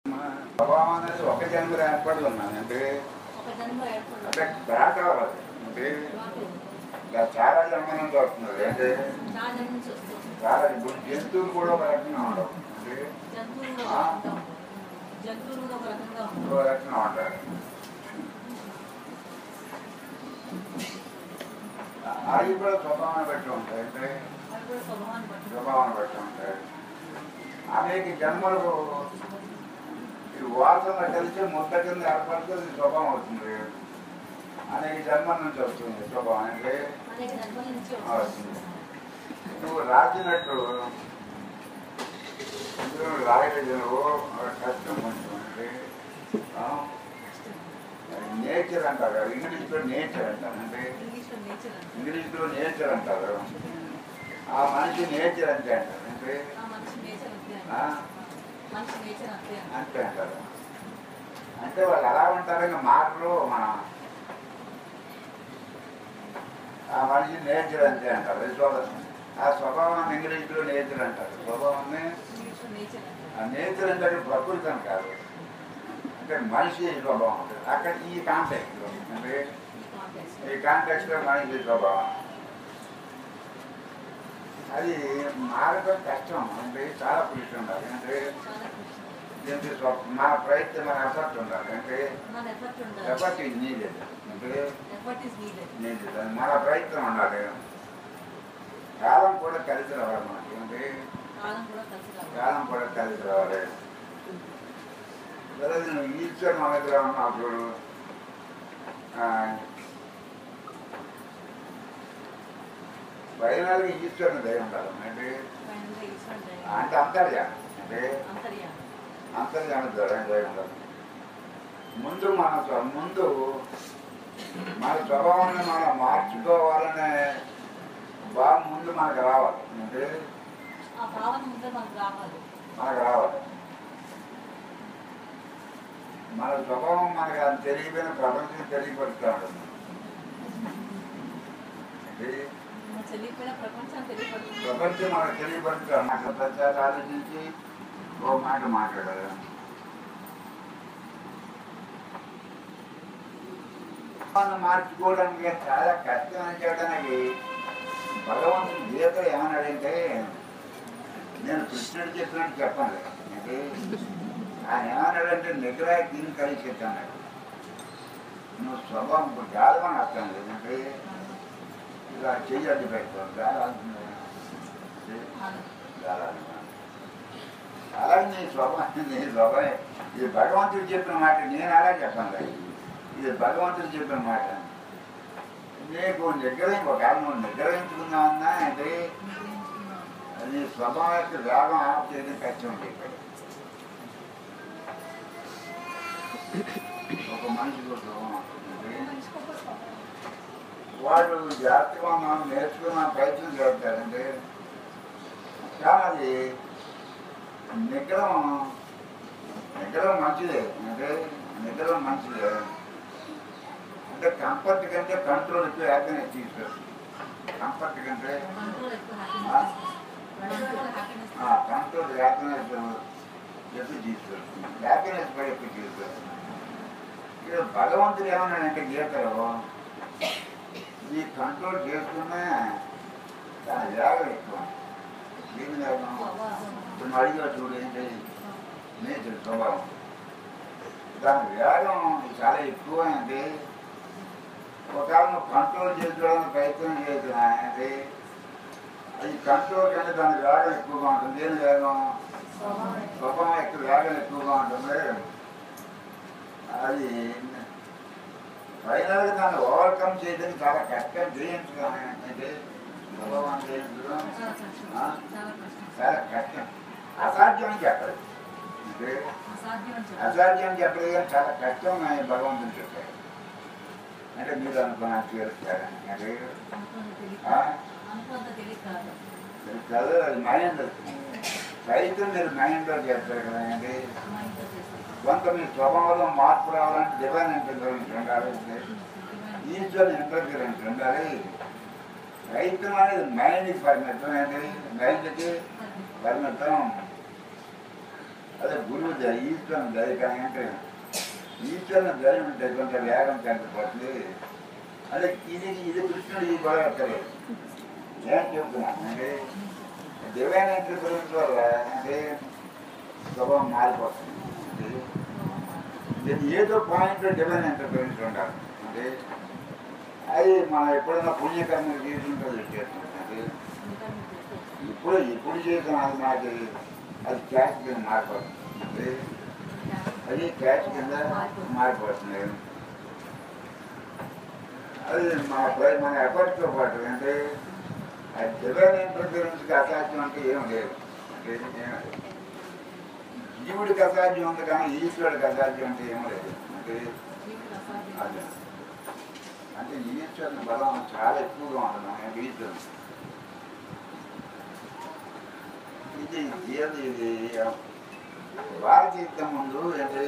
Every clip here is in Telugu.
స్వభావం అనేది ఒక జన్మ ఏర్పడి ఉన్నాను అంటే ఒక జన్మ ఏర్పడు అంటే బ్యాక్ అవ్వాలి అంటే ఇలా చాలా జన్మ నుంచి వస్తున్నది అంటే చాలా జన్మ నుంచి వస్తుంది చాలా ఇప్పుడు జంతువులు కూడా ఒక రకంగా ఉండవు అంటే జంతువులు కూడా ఒక రకంగా ఉంటాయి. జంతువులు కూడా ఒక రకంగా ఉంటాయి ఒక రకంగా ఉంటారు అవి కూడా స్వభావం బట్టి ఉంటాయి అంటే అవి కూడా స్వభావాన్ని బట్టి స్వభావం బట్టి ఉంటాయి అనేక జన్మలు ఈ వాసన కలిసి ముద్ద కింద ఏర్పడితే అది స్వభావం అవుతుంది అనేక జన్మల నుంచి వస్తుంది స్వభావం అంటే అనేక జన్మల నుంచి ఆ, వస్తుంది నువ్వు రాసినట్టు ఇందులో రాయలేదు నువ్వు ఒక కష్టం కొంచెం అంటే నేచర్ అంటారు ఇంగ్లీష్లో నేచర్ అంటారు అంటే ఇంగ్లీష్లో నేచర్ అంటే ఇంగ్లీష్లో నేచర్ అంటారు ఆ మనిషి నేచర్ అంతే అంటారు అంటే ఆ మనిషి నేచర్ అంతే ఆ, అంటే మనిషి నేచర్ అంతే అంటే అంతే అంటారు అంటే వాళ్ళు ఎలా ఉంటారు ఇంకా మాటలు మన ఆ మనిషి నేచర్ అంతే అంటారు అది స్వభావం ఆ స్వభావాన్ని ఇంగ్లీష్లో నేచర్ అంటారు స్వభావాన్ని ఇంగ్లీష్లో నేచర్ అంటే ఆ నేచర్ అంటే అది ప్రకృతి అని కాదు అంటే మనిషి స్వభావం ఉంటుంది అక్కడ ఈ కాంటెక్స్లో అంటే ఈ కాంటెక్స్ట్ ఈ కాంటెక్స్లో మనిషి స్వభావం అది మారడం కష్టం అంటే చాలా కృషి ఉండాలి అంటే చాలా కృషి దీనికి స్వ- మన ప్రయత్నం మన ఎఫర్ట్ ఉండాలి అంటే మన ఎఫర్ట్ ఉండాలి ఎఫర్ట్ ఇది నీడెడ్ అంటే ఎఫర్ట్ ఈస్ నీడెడ్ నీడెడ్ మన ప్రయత్నం ఉండాలి కాలం కూడా కలిసి రావాలి మనకి అంటే కాలం కూడా కలిసి రావాలి కాలం కూడా కలిసి రావాలి లేదా నేను ఈశ్వర్ మన దగ్గర ఉన్నప్పుడు ఫైనల్గా ఈశ్వరుని దయ ఉండాలి అంటే ఫైనల్గా ఈశ్వరుని దయ. అంటే అంతర్యామి అంటే అంతర్యామి అంతర్యామి దయ దయ ఉండాలి ముందు మన స్వ- ముందు మన స్వభావాన్ని మనం మార్చుకోవాలనే భావం ముందు మనకు రావాలి అంటే ఆ భావన ముందే మనకు రావాలి మనకు రావాలి మన స్వభావం మనకు అది తెలియపోయిన ప్రపంచం తెలియపరుస్తూ ఉంటుంది అంటే మన తెలియకపోయిన ప్రపంచాన్ని తెలియపడుతుంది ప్రపంచం మనకు తెలియపరుస్తూ నాకు ప్రత్యేక ఆలోచించి ఓ మాట మాట్లాడాలి మనం మార్చుకోవడానికి చాలా కష్టం అని చెప్పడానికి భగవంతుడు గీతలు ఏమన్నాడంటే నేను కృష్ణుడు చెప్పినట్టు చెప్పాలి అంటే ఆయన ఏమన్నాడంటే నిగ్రహ దీన్ని కలిసి అన్నాడు నువ్వు స్వభావం ఇప్పుడు గాలమని అర్థం లేదు అంటే ఇలా చెయ్యి అడ్డు పెట్టుకో గాలి అంటున్నాడు గాలి అంటున్నాడు అలాగే నీ స్వభావం నీ స్వభావం ఇది భగవంతుడు చెప్పిన మాట నేను అలా చెప్పాను కదా. ఇది భగవంతుడు చెప్పిన మాట నీకు నిగ్రహం ఒకవేళ నువ్వు నిగ్రహించుకున్నావన్నా అంటే నీ స్వభావం యొక్క వేగం ఆఫ్ చేయడం కష్టం ఉంది ఇక్కడ ఒక మనిషికి ఒక స్వభావం ఉంటుంది. వాళ్ళు జాగ్రత్తగా మనం నేర్చుకున్న ప్రయత్నం చేస్తారంటే చాలా అది నిగ్రహం నిగ్రహం మంచిదే అంటే నిగ్రహం మంచిదే అంటే కంఫర్ట్ కంటే కంట్రోల్ ఎక్కువ హ్యాపీనెస్ తీసుకొస్తుంది కంఫర్ట్ కంటే కంట్రోల్ ఎక్కువ ఆ? హ్యాపీనెస్ హ్యాపీనెస్ కంట్రోల్ హ్యాపీనెస్ ఎక్కువ తీసుకొస్తుంది హ్యాపీనెస్ కూడా ఎక్కువ తీసుకొస్తుంది ఇక్కడ భగవంతుడు ఏమన్నాడంటే గీతలో ఈ కంట్రోల్ చేసుకున్నా దాని వేగం ఎక్కువ దీని వేగం ఇప్పుడు నువ్వు అడిగా చూడు ఏంటి నేచర్ స్వభావం దాని వేగం చాలా ఎక్కువ అంటే ఒకవేళ నువ్వు కంట్రోల్ చేసుకోవడానికి ప్రయత్నం చేస్తున్నా అంటే అది కంట్రోల్ కంటే దాని వేగం ఎక్కువగా ఉంటుంది దేని వేగం స్వభావం ఎక్కువ వేగం ఎక్కువగా ఉంటుంది అది ఫైనల్గా దాన్ని ఓవర్కమ్ చేయడం చాలా కష్టం జయించడం అంటే స్వభావం జయించడం చాలా కష్టం ఆ? చాలా కష్టం చాలా కష్టం అసాధ్యం అని చెప్పలేదు అంటే అసాధ్యం అని చెప్పాలి అసాధ్యం చెప్పలేదు కానీ చాలా కష్టం అని భగవంతుని చెప్పారు అంటే మీరు అనుకున్నా చేస్తారని అంటే అనుకున్న తెలియక ఆ? అనుకున్న తెలియక కాదు మీరు చదువు అది మైండ్ సైతం మీరు మైండ్లో చేస్తారు కదా అంటే మైండ్తో చేస్తాం కొంత మీ స్వభావంలో మార్పు రావాలంటే డివైన్ ఇంటర్ఫరెన్స్ ఉండాలి ఈశ్వర్ ఇంటర్ఫరెన్స్ ఉండాలి రైతు అనేది మైండ్కి పరిమితం ఏంటి మైండ్కి పరిమితం అదే గురువు దయ ఈశ్వరుని దయ కానీ అంటే ఈశ్వరుని దయ ఉంటే కొంత వేగం కంటిపోతుంది అదే ఇది ఇది కృష్ణుడు ఈ గొడవ ఎక్కలేదు నేను చెప్తున్నాను అంటే దివ్యాన ఇంటర్ఫరెన్స్ వల్ల అంటే స్వభావం మారిపోతుంది అంటే దీన్ని ఏదో పాయింట్ డివైన్ ఇంటర్ఫరెన్స్ ఉండాలి అంటే అది మనం ఎప్పుడైనా పుణ్యకర్మలు చేసుకుంటుంది చేస్తుంటుంది ఇప్పుడు ఇప్పుడు చేసిన అది నాకు అది క్యాష్ కింద మారిపోతుంది అంటే అది క్యాష్ కింద మారిపోతుంది అది మన ప్రై- మన ఎఫర్ట్తో పాటు అంటే అది డివైన్ ఇంటర్ఫరెన్స్కి అసాధ్యం అంటే ఏం లేదు అంటే ఏం లేదు. జీవుడికి అసాధ్యం ఉంది కానీ ఈశ్వరుడికి అసాధ్యం అంటే ఏం లేదు అంటే అదే అంటే ఈశ్వరుని బలం చాలా ఎక్కువగా ఉంటుంది ఆయన ఈశ్వరుడు ఇది ఏది ఇది వారికి యుద్ధం ముందు అంటే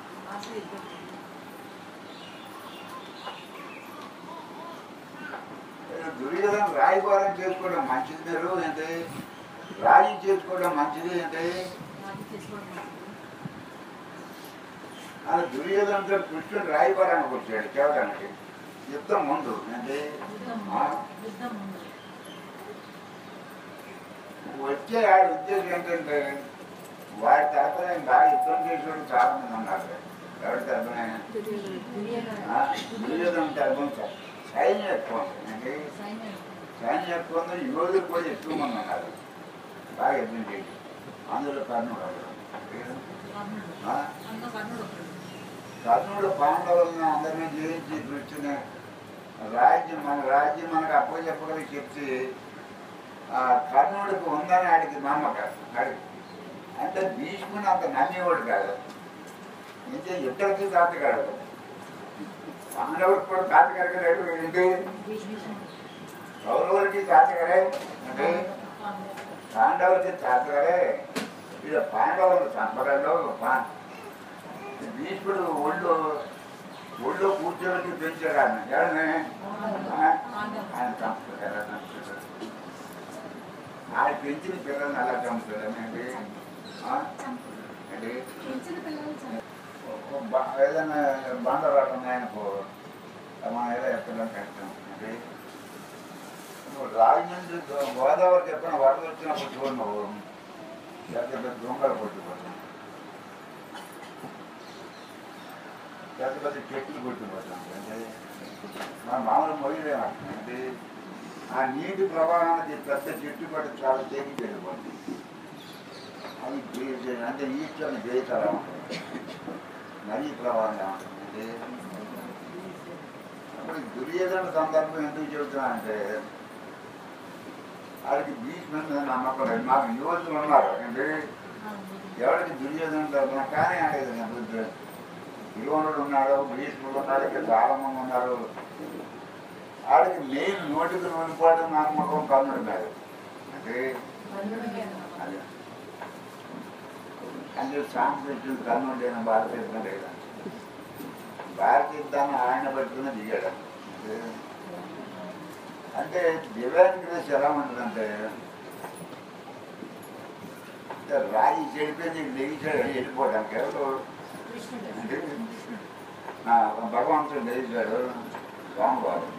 దుర్యోధన రాయబారం చేసుకోవడం మంచిది మీరు అంటే రాజీ చేసుకోవడం మంచిది అంటే అది దుర్యోధనతో కృష్ణుడు రాయబారానికి వచ్చాడు కేవడానికి యుద్ధం ముందు అంటే ఆ, వచ్చే ఆడ ఉద్దేశం ఏంటంటే వాడి తరఫున బాగా యుద్ధం చేసేవాడు చాలా మంది ఉన్నారు ఎవరి తరఫున ఆ, దుర్యోధన తరఫున సై- సైన్యం ఎక్కువ ఉంది. అంటే సైన్యం ఎక్కువ ఉంది యోధులు కూడా ఎక్కువ మంది ఉన్నారు బాగా యుద్ధం చేసి అందులో కర్ణుడు ఒకడు. ఆ, కర్ణుడు పాండవులను అందరినీ జయించి కృష్ణుని రాజ్యం మన రాజ్యం మనకు అప్పచెప్పగలి చెప్తే ఆ కర్ణుడికి ఉందని ఆడికి నమ్మకం ఆడికి అంటే భీష్ముని అంత నమ్మేవాడు కాదు ఇంకే ఇద్దరికి తాతగాడు పాండవుడికి కూడా తాతగారు ఏంటి కౌరవులకి తాతగారే అంటే పాండవులకి తాతగారే ఇది పాండవులు చంపడంలో పా- భీష్ముడు ఒళ్ళు ఒళ్ళో కూర్చోబెట్టి పెంచాడు ఆయన ఎవరిని? ఆ? ఆయన చంపుతాడు ఎలా చంపుతాడు ఆయన పెంచిన పిల్లల్ని ఎలా చంపుతాడు అనేది ఆ? అంటే ఒక బ- ఏదైనా బండరాటం ఆయనకు మన ఏదో ఎక్కడం కష్టం అంటే నువ్వు రాజమండ్రి గో- గోదావరికి ఎప్పుడైనా వరద వచ్చినప్పుడు చూడు నువ్వు పెద్ద పెద్ద దొంగలు కొట్టుకోవడం పెద్ద పెద్ద చెట్లు కొట్టుకోవడం అంటే మన మామూలు మొయ్యలేము అంటే ఆ నీటి ప్రవాహానికి పెద్ద చెట్టు పట్టి చాలా తెగి వెళ్ళిపోతుంది అది జే- అంటే ఈశ్వరుని జయితలా ఉంటుంది నదీ ప్రవాహం ఉంటుంది అంటే అప్పుడు దుర్యోధన సందర్భం ఎందుకు చెబుతున్నా అంటే వాడికి బీచ్ మీద నమ్మకం లేదు మాకు యువతులు ఉన్నారు అంటే ఎవరికి దుర్యోధన తరపున కానీ అనేది నేను బుద్ధి యువనుడు ఉన్నాడు భీష్ముడు ఉన్నాడు ఇక్కడ చాలా మంది ఉన్నారు ఆడికి మెయిన్ నోటికి నూనెపాటు నమ్మకం కర్ణుడు మీద అంటే అదే అంటే సాంస్కృతిక కర్ణుడు అయిన భారతదేశం లేదా భారతీయుద్ధాన్ని ఆయన పట్టుకుని దిగాడు అంటే అంటే డివైన్ గ్రేస్ ఎలా ఉంటుందంటే అంటే రాయి చెడిపోయి లెగిచాడు వెళ్ళిపోవడానికి ఎవరు అంటే ఆ, భగవంతుడు లేచాడు స్వామివారు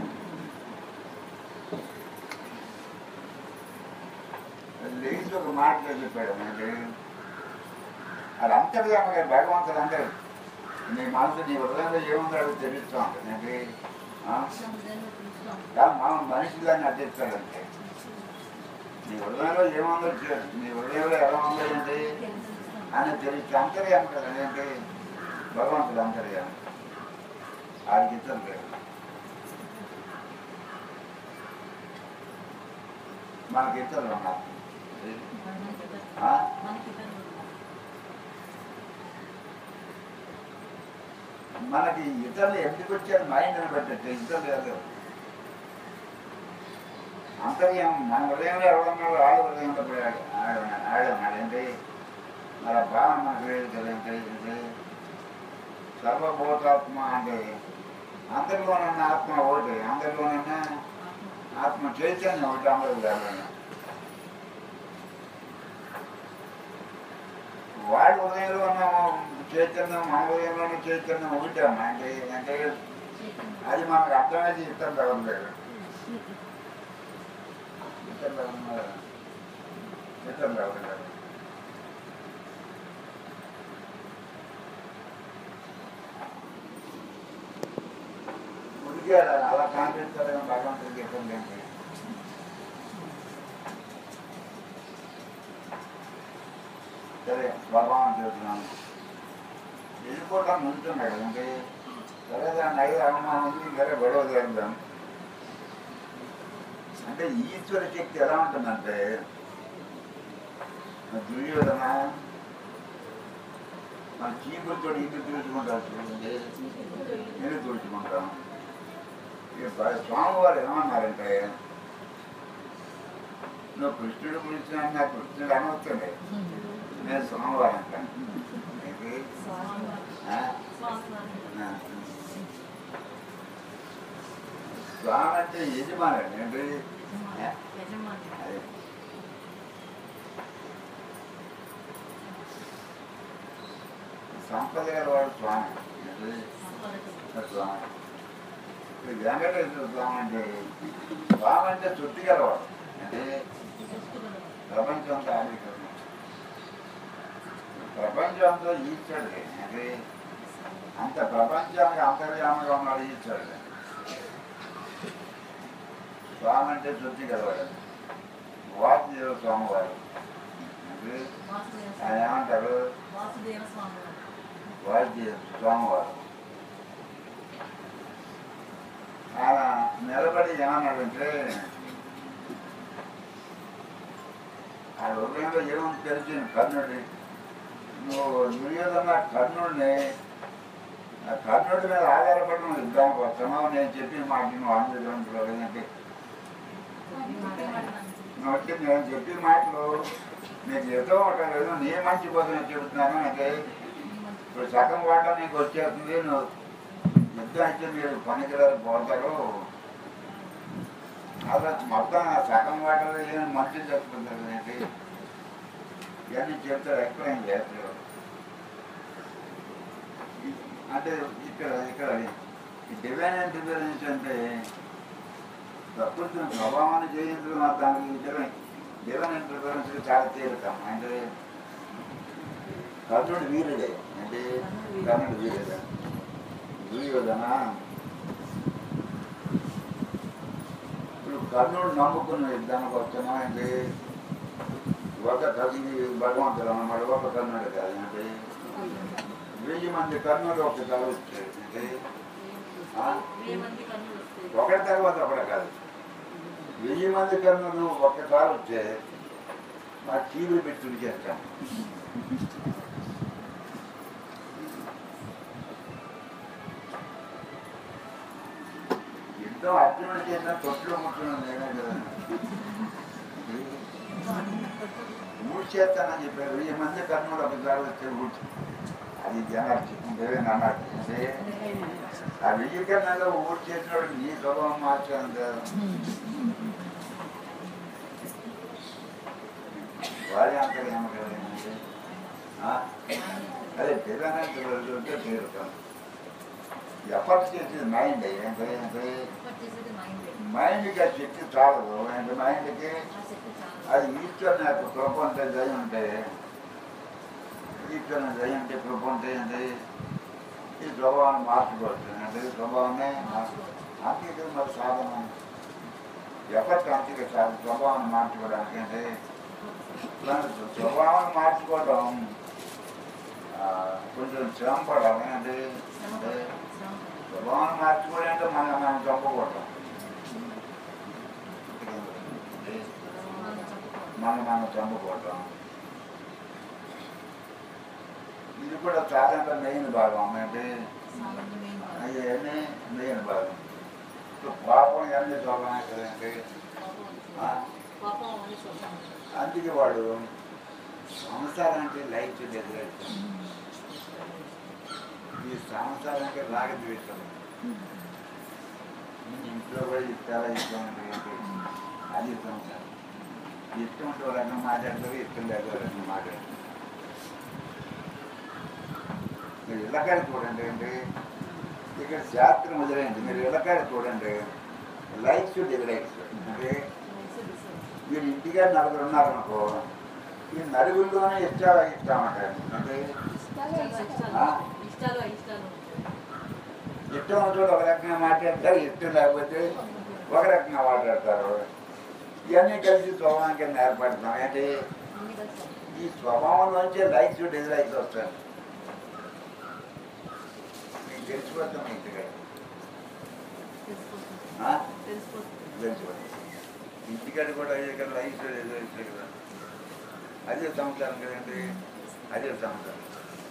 లేచి ఒక మాట చెప్పాడు అంటే అది అంతర్యామగా భగవంతుడు అంటే నీ మనసు నీ హృదయంలో ఏముందో అది తెలుస్తూ ఉంటుంది అంటే ఆ? కానీ మనం మనిషి దాన్ని అడ్డిస్తాడంటే నీ హృదయంలో ఏముందో చే- నీ హృదయంలో ఎలా ఉందో ఏంటి అని తెలిసి అంతర్యామ కదా ఏంటి భగవంతుడు అంతర్యామ ఆడికి ఇద్దరు లేదు మనకి ఇద్దరు ఉన్నారు ఆ? మనకి ఇతరులు ఎందుకు వచ్చారు మైండ్ పెట్టచ్చు ఇతరులు లేదు అంతర్యం మన హృదయంలో ఎవరున్నాడు ఆడు హృదయంలో పోయాడు ఆడు ఆడున్నాడు ఏంటి మన భావన మనకు లేదు కదంటే ఏంటి సర్వభూతాత్మ అంటే అందరిలోనున్న ఆత్మ ఒకటి అందరిలోనున్న ఆత్మ చైతన్యం ఒకటి అందరూ లేదండి వాడి ఉదయంలో ఉన్న చైతన్యం మన ఉదయంలోని చైతన్యం ఒకటే అమ్మా అంటే అంటే అది మనకు అర్థమైతే ఇష్టం తగలేదు ఇష్టం తగలేదు ఇష్టం తగలేదు ఉడికే అలా కాంపిస్తారు భగవంతుడికి ఇబ్బంది ఏంటి సరే భగవాన్ చెప్తున్నాను వెళ్ళిపోవటం ముందుతున్నాడు అంటే సరే దాన్ని ఐదు అవమానం ఉంది సరే గొడవ చేద్దాం అంటే ఈశ్వర శక్తి ఎలా ఉంటుందంటే మన దుర్యోధన మన చీపులతో ఇల్లు తుడుచుకుంటారు చూడండి ఇల్లు తుడుచుకుంటాం ఇక బ- స్వామివారు ఏమన్నారంటే నువ్వు కృష్ణుడు గురించి నా కృష్ణుడు అనవచ్చండి నేను స్వామివారు అంటాను ఏంటి? ఆ? ఆ. స్వామి అంటే యజమాని ఏంటి ఆ? అదే. సంపద గలవాడు స్వామి ఏంటి? స్వామి ఈ వెంకటేశ్వర స్వామి అంటే స్వామి అంటే చుట్టి గలవాడు అంటే ప్రపంచం అంతా ఆధిక్యం ప్రపంచం అంతా ఈశ్వరుడే అంటే అంత ప్రపంచానికి అంతర్యామంగా ఉన్నాడు ఈశ్వరుడే స్వామి అంటే చుట్టి గలవాడు వాసుదేవ స్వామివారు అంటే ఆయన ఏమంటారు వాసుదేవ స్వామి వాసుదేవ స్వామివారు ఆయన నిలబడి ఏమన్నాడంటే ఆ హృదయంలో ఏముంది తెలిసిన కర్ణుడి నువ్వు దుర్యోధన కర్ణుడిని ఆ కర్ణుడి మీద ఆధారపడి నువ్వు యుద్ధానికి వస్తున్నావు నేను చెప్పిన మాట నువ్వు ఆందోళనలో లేదంటే నువ్వు వచ్చి నేను చెప్పిన మాటలు నీకు ఏదో ఒకటి లేదు నీ మంచి కోసం చెబుతున్నాను అంటే ఇప్పుడు సగం వాట నీకు వచ్చేస్తుంది నువ్వు యుద్ధం అయితే మీరు పనికిరారు పోతారు అలా మొత్తం ఆ సగం వాటలో ఏం మంచి చెప్తుంటారు ఏంటి ఇవన్నీ చెప్తారు ఎక్స్ప్లెయిన్ చేస్తారు ఈ- అంటే ఇక్కడ ఇక్కడ ఈ డివైన్ అండ్ డిఫరెన్స్ అంటే ప్రకృతిని స్వభావాన్ని జయించడం ఆ దానికి డివైన్ డివైన్ అండ్ డిఫరెన్స్ చాలా తేలుతాం అంటే కర్ణుడు వీరుడే అంటే కర్ణుడు వీరుడే దుర్యోధన ఇప్పుడు కర్ణుడు నమ్ముకున్న యుద్ధానికి వస్తున్నా అంటే ఒక కవి భగవంతుడు అన్నమాట ఒక కర్ణుడు కాదు అంటే వెయ్యి మంది కర్ణులు ఒకసారి వచ్చారు అంటే ఆ? మంది కన్నులు వస్తాయి ఒకటి తర్వాత ఒకటి కాదు వెయ్యి మంది కర్ణులు ఒక్కసారి వచ్చే మా చీవులు పెట్టి తుడిచేస్తాం యుద్ధం అర్జునుడు చేసిన తొట్టులో ముట్టులో నేనే కదా ఊడ్చేస్తానని చేస్తానని చెప్పారు వెయ్యి మంది కర్ణులు ఒకసారి వస్తే ఊడ్చి అది జనార్చి దేవే అన్నాడు అంటే ఆ వెయ్యి కర్ణాలు ఊడ్చి చేసినప్పుడు నీ స్వభావం మార్చాను కదా వారి అంతర్యామ కదా ఏమంటే, ఆ? అదే పేదనంటే వెళ్తుంటే పేరుతాం ఎఫర్ట్ చేసేది మైండ్ అంటే అంటే చేసేది మైండ్ మైండ్కి ఆ శక్తి చాలదు అంటే మైండ్కి ఆ శక్తి చాలా అది ఈశ్వరుని యొక్క కృప ఉంటే దయ ఉంటే ఈశ్వరుని దయ ఉంటే కృప ఉంటే అంటే ఈ స్వభావాన్ని మార్చుకోవచ్చు అంటే ఈ స్వభావాన్ని అంతేకాదు మరి సాధన ఎఫర్ట్ అంతేగా సాధన స్వభావాన్ని మార్చుకోవడానికి అంటే ఇలాంటి స్వభావాన్ని మార్చుకోవడం ఆ, కొంచెం శ్రమ పడాలి అంటే అంటే స్వభావాన్ని మార్చుకోవడం అంటే మనం మనం చంపుకోవటం మనం మనం చంపుకోవటం ఇది కూడా చాలా మెయిన్ భాగం అంటే అవన్నీ మెయిన్ భాగం ఇప్పుడు పాపం ఇవన్నీ స్వభావం కదండి ఆ? పాపం అని స్వభావం అందుకే వాడు సంసారానికి లైఫ్ దగ్గర ఈ సంసారానికి రాగద్వేషం ఇంట్లో కూడా చాలా ఇష్టం ఉంటుంది అది సంసారం ఇష్టం ఉంటే ఒక రకంగా మాట్లాడతారు ఇష్టం లేదు ఒక రకంగా మాట్లాడతారు మీరు ఇళ్ళకాడ చూడండి అండి ఇక్కడ శాస్త్రం వదిలేయండి మీరు ఇళ్ళకాడ చూడండి లైక్స్ డిలైక్స్ అంటే మీరు ఇంటిగా నలుగురు ఉన్నారనుకో ఈ నలుగురిలోనే ఇష్టాలు ఇస్తామంట అంటే ఆ? ఇష్టాలు ఇష్టాలు ఇష్టం ఉన్నోడు ఒక రకంగా మాట్లాడతారు ఇష్టం లేకపోతే ఒక రకంగా మాట్లాడతారు ఇవన్నీ కలిసి స్వభావం కింద ఏర్పడుతున్నాం అంటే అన్ని కలిసి ఈ స్వభావం నుంచి లైక్స్ డిజలైక్స్ వస్తాయి మీకు తెలిసిపోతాం ఇంటిగా తెలిసిపోతుంది ఆ? తెలిసిపోతుంది తెలిసిపోతాం ఇంటికాడ కూడా ఇక్కడ లైక్స్ డిజలైక్స్ కదా అదే సంసారం కదండి అదే సంసారం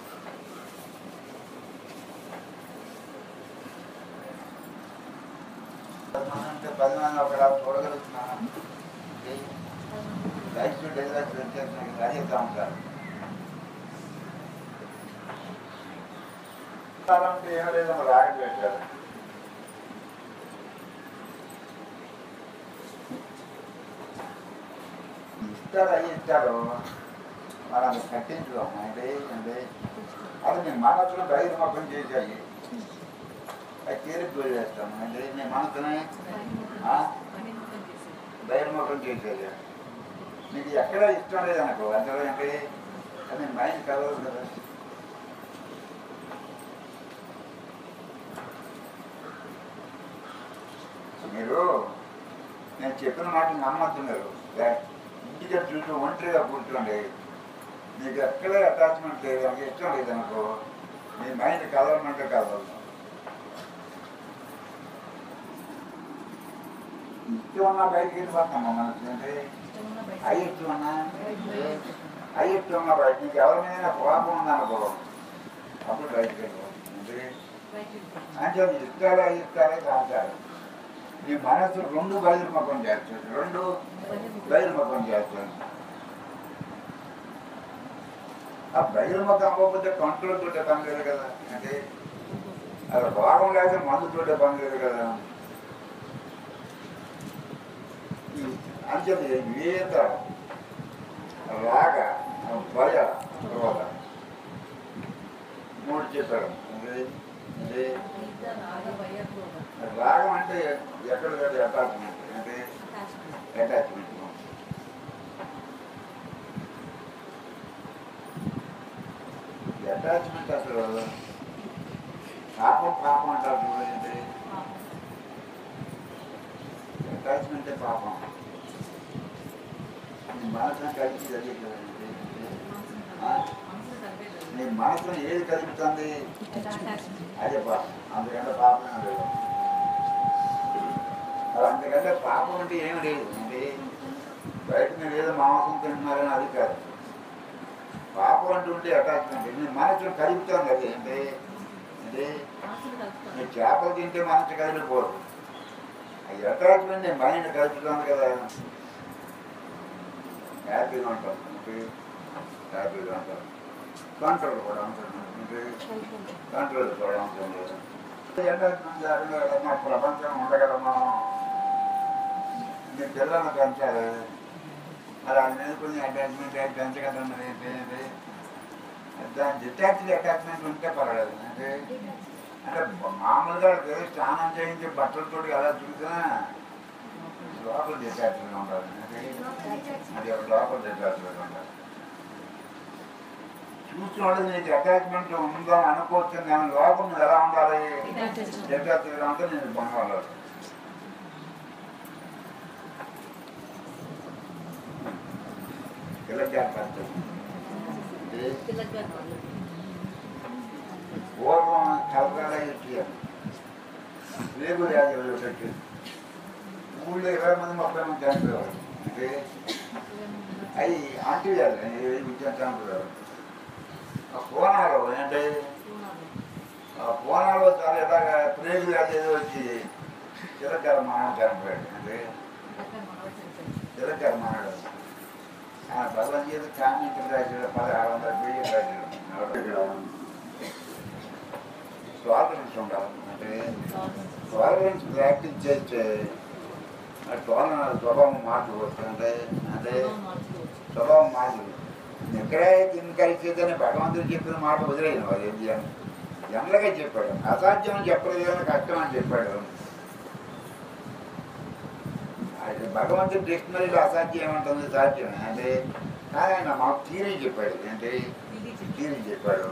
అంటే పది మంది ఒకలా చూడగలుగుతున్నాను లైఫ్ డిజైన్స్ వచ్చేస్తున్నాయి కదా, అదే సంసారం సంసారం అంటే ఏం లేదమ్మా రాగం పెట్టారు ఇస్తారు అయ్యి ఇస్తారు మరి అది కట్టించుకోం అంటే అంటే అది మీ మనసులో బహిర్ముఖం చేసాయి అది తీరిపోయి చేస్తాం అంటే మీ మనసుని ఆ? బహిర్ముఖం చేసి బహిర్ముఖం చేసేది నీకు ఎక్కడ ఇష్టం లేదనుకో అందులో అంటే అది మైండ్ కలవదు కదా మీరు నేను చెప్పిన మాట నమ్మద్దు మీరు లే- ఇంటికి చూసి ఒంటరిగా కూర్చోండి నీకు ఎక్కడ అటాచ్మెంట్ లేదు నాకు ఇష్టం లేదనుకో మీ మైండ్ కలవమంటే కలవదు ఇష్టం ఉన్నా బయటికి వెళ్ళిపోతాం మనసు అంటే ఇష్టం ఉన్న బయట అయిష్టం ఉన్నా అయిష్టం ఉన్నా బయట నీకు ఎవరి మీద కోపం ఉందనుకో అప్పుడు బయటికి వెళ్ళిపోతుంది అంటే బయట వెళ్ళిపోతుంది. అంటే అది ఇష్టాలే ఇష్టాలే కాంటారు నీ మనసు రెండు బహిర్ముఖం చేస్తుంది రెండు బహిర్ముఖం చేస్తుంది ఆ బహిర్ముఖం అవ్వకపోతే కంట్రోల్ తోటే పని లేదు కదా అంటే అది భాగం లేక మందు తోటే పని లేదు కదా ఈ అంచెది వేత రాగ భయ క్రోధ మూడు చెప్పారు అంటే అంటే ఈత, రాగ, భయ, క్రోధ. రాగం అంటే ఎక్కడ కాదు అటాచ్మెంట్ అంటే Attachment. అటాచ్మెంట్ అటాచ్మెంట్ అసలు పాపం పాపం అంటారు చూడండి పాపం. అటాచ్మెంటే పాపం నీ మనసును కలిపి జరిగేది మనసుని ఆ? కలిపే- మనసుని కలిపేది. నీ మనసును ఏది కలుపుతుంది Attachment. అదే పాపం అందుకంటే పాపం లేదు అది అందుకంటే పాపం అంటే ఏమి లేదు అంటే బయట మీరు ఏదో మాంసం తింటున్నారని అది కాదు పాపం అంటూ ఉంటే అటాచ్మెంట్ నీ మనసును కలుపుతుంది అది అంటే అంటే మనసుని కలుపుతాం. మీరు చేపలు తింటే మనసు కదిలిపోదు అది అటాచ్మెంట్ నీ మైండ్ కలుపుతుంది కదా హ్యాపీగా ఉంటాం అంటే హ్యాపీగా ఉంటాం కంట్రోల్ కూడా ఉంటుంది అంటే కంట్రోల్ కూడా ఉంటుంది అటాచ్మెంట్ జరగదు మా ప్రపంచం ఉండగలమా మీ పిల్లలను పెంచాలి మరి అది మీద కొన్ని అటాచ్మెంట్ పెంచగలం మరి ఏంటి ఏంటి? దాని డిటాచ్డ్ అటాచ్మెంట్ ఉంటే పర్వాలేదు అంటే అంటే మామూలుగా ఏదో స్నానం చేయించి బట్టలతో ఎలా చూసినా లోపల డిటాచ్మెంట్ ఉండాలి అంటే అది ఒక లోపల డిటాచ్మెంట్ ఉండాలి చూసినోడు నీకు అటాచ్మెంట్ ఉందని అనుకోవచ్చు నేను లోపల నువ్వు ఎలా ఉండాలి Detachment. డిటాచ్మెంట్ అంటే నేను బంగాళాలు ఇలా చేస్తాను తిలక్ గారు వాళ్ళు. పూర్వం కలకాల ఇచ్చారు రేపు రాజు పెట్టి ఊళ్ళో ఇరవై మంది ముప్పై మంది చనిపోయేవారు అంటే అవి ఆంటీ గారు విద్య చనిపోయారు ఆ కోనాలు అంటే పూనాలు. ఆ కోనాలో చాలా ఇలాగ ప్రేగు వ్యాధి ఏదో వచ్చి చిలకర మానవ చనిపోయాడు అంటే తిలక్ గారు మనవడు చనిపోయారు. చిలకర మానవుడు ఆ భగవద్గీత కామెంట్ రాశాడు పదహారు వందల పేజీలు రాశాడు స్వాతంత్రం ఉండాలి అంటే టాలరెన్స్ ప్రాక్టీస్ చేస్తే ఆ టోలరెన్స్ స్వభావం మార్చుకోవచ్చు అంటే అంటే స్వభావం మార్చుకోవచ్చు. స్వభావం మార్చు ఎక్కడే తిని కలిసేదని భగవంతుడు చెప్పిన మాట వదిలేను అది ఏం చేయాలి జనరల్గా చెప్పాడు అసాధ్యం అని చెప్పలేదు కానీ కష్టం అని చెప్పాడు అది భగవంతుడి డిక్షనరీలో అసాధ్యం ఏమంటుంది సాధ్యమే అంటే కానీ ఆయన మాకు థీరీ చెప్పాడు అంటే ఇది చెప్పి థీరీ చెప్పాడు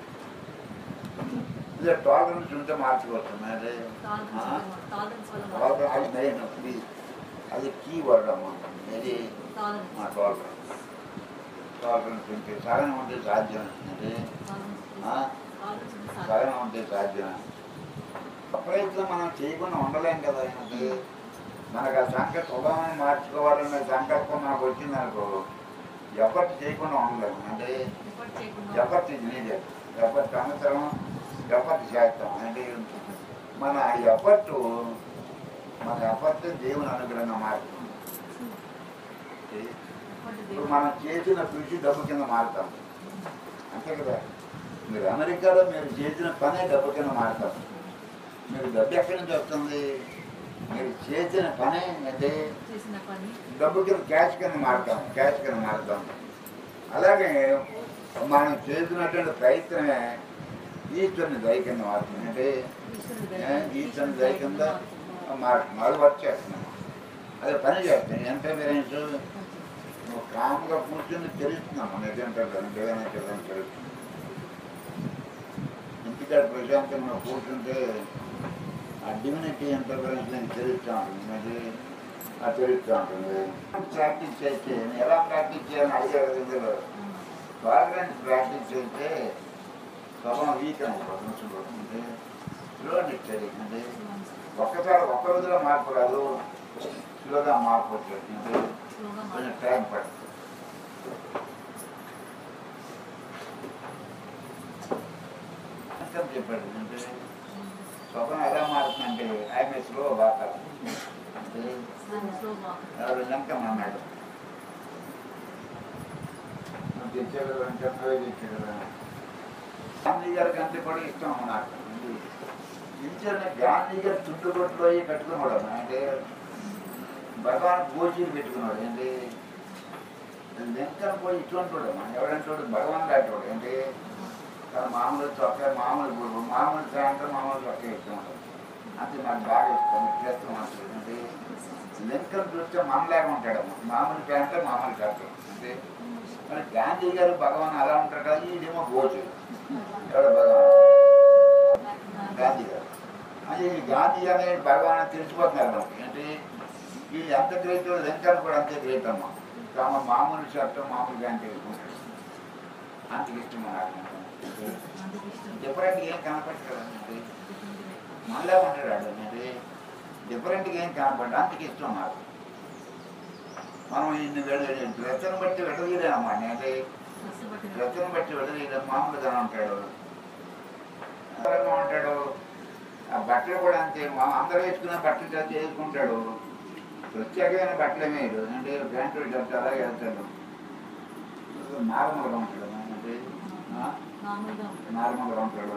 ఇలా టాలరెన్స్ ఉంటే మార్చుకోవచ్చు అంటే టాలరెన్స్ ఆ? వల్ల టాలరెన్స్ వల్ల టాలరెన్స్ అది మెయిన్ ప్లీజ్ అది కీ వర్డ్ అమ్మా ఇది టాలరెన్స్ మా టాలరెన్స్ టాలరెన్స్ ఉంటే సహనం ఉంటే సాధ్యం అంటే ఆ? టాలరెన్స్ ఉంది సార్ సహనం ఉంటే సాధ్యం ప్రయత్నం మనం చేయకుండా ఉండలేం కదా అంటే మనకు ఆ సంకల్ప స్వభావాన్ని మార్చుకోవాలనే సంకల్పం మనకు వచ్చింది అనుకో ఎఫర్ట్ చేయకుండా ఉండలేము అంటే ఎఫర్ట్ చేయకుండా ఎఫర్ట్ ఇది నీదే ఎఫర్ట్ అవసరం ఎఫర్ట్ చేస్తాం అంటే మన ఎఫర్ట్ మన ఎఫర్ట్ దేవుని అనుగ్రహంగా మారుతుంది ఎఫర్ట్ ఇప్పుడు దేవుడు మనం చేసిన కృషి డబ్బు కింద మారుతాం అంతే కదా మీరు అమెరికాలో మీరు చేసిన పనే డబ్బు కింద మారుతాం మీరు డబ్బు ఎక్కడి నుంచి వస్తుంది మీరు చేసిన పనే అంటే చేసిన పని డబ్బు కింద క్యాష్ కింద మారుతాం క్యాష్ కింద మారుతాం అలాగే మనం చేసినటువంటి ప్రయత్నమే ఈశ్వరుని దయ కింద మారుతుంది అంటే ఈశ్వరుని ఏ, దయ- ఈశ్వరుని దయ కింద మారుతుంది అది వర్క్ చేస్తున్నాం అదే పని చేస్తాం ఎంత పేరెంట్స్ నువ్వు కామ్గా కూర్చొని తెలుస్తున్నాము నిజంటే ఏదైనా తెలియని తెలుస్తుంది ఇంటికాడ ప్రశాంతంగా నువ్వు కూర్చుంటే ఆ డివినిటీ ఎంత గురించి నేను తెలుస్తూ ఉంటుంది మరి ఆ తెలుస్తూ ఉంటుంది ప్రాక్టీస్ చేస్తే ఎలా ప్రాక్టీస్ చేయాలని అడిగారు ఇందులో టాలరెన్స్ ప్రాక్టీస్ చేస్తే స్వభావం వీక్ అయిపోతుంది స్లో స్టడీ అంటే ఒక్కసారి ఒక్క రోజులో మార్పు రాదు స్లోగా మార్పు వచ్చేస్తుంది స్లోగా కొంచెం మాట్లాడు. టైం పడుతుంది అర్థం చెప్పాడు అంటే స్వప్నం ఎలా మారుతుందంటే ఆయన స్లో వాకర్ అంటే దాన్ని స్లోగా ఎవరు లంకం అన్నాడు నువ్వు తెచ్చాడు అంటే నువ్వే తెచ్చాడు గాంధీ గారికి అంతే కూడా ఇష్టం నాకు ఇచ్చిన గాంధీ గారు చుట్టుకొట్టులో అయ్యి కట్టుకున్నాడు అంటే భగవాన్ గోచీలు పెట్టుకున్నాడు ఏంటి లెంకను పోయి ఇటువంటి ఎవడంటాడు భగవాన్ లాంటి అంటే తన మామూలు చొక్క మామూలు గురువు మామూలు సాయంత్రం మామూలు చొక్క ఇష్టం అంతే నాకు బాగా ఇష్టం చేస్తాం అంటాడు అంటే లెంకను చూస్తే మనలాగా ఉంటాడు మామూలు ప్యాంట్ మామూలు షర్ట్ అంటే మరి గాంధీ గారు భగవాన్ అలా ఉంటారు కదా ఈడేమో గోచు ఎవడ భగవాన్ గాంధీ గారు అది గాంధీ అనే భగవాన్ అని తెలిసిపోతున్నారు మనకి అంటే వీళ్ళు ఎంత గ్రేట్ లెంకన్ కూడా అంతే గ్రేట్ అమ్మ తమ మామూలు షర్ట్ మామూలు ప్యాంట్ వేసుకుంటాడు అంత ఇష్టం నాకు అందుకు ఇష్టం డిఫరెంట్గా ఏం కనపడతాడు అంటే మళ్ళా ఉంటాడు అంటే డిఫరెంట్గా ఏం కనపడ్డా అంతకి ఇష్టం నాకు మనం ఇన్ని డ్రెస్సును బట్టి విడదీయలేమమ్మా అంటే డ్రెస్ బట్టి డ్రెస్సును బట్టి విడదీయలేము మామూలుగా ఉంటాడు అందరంగా ఉంటాడు ఆ బట్టలు కూడా అంతే మా అందరూ వేసుకున్న బట్టలు చేసి వేసుకుంటాడు ప్రత్యేకమైన బట్టలు వేయడు అంటే ప్యాంటు షర్ట్ అలాగే వెళ్తాడు నార్మల్గా ఉంటాడు అంటే ఆ? నార్మల్గా ఉంటుంది నార్మల్గా ఉంటాడు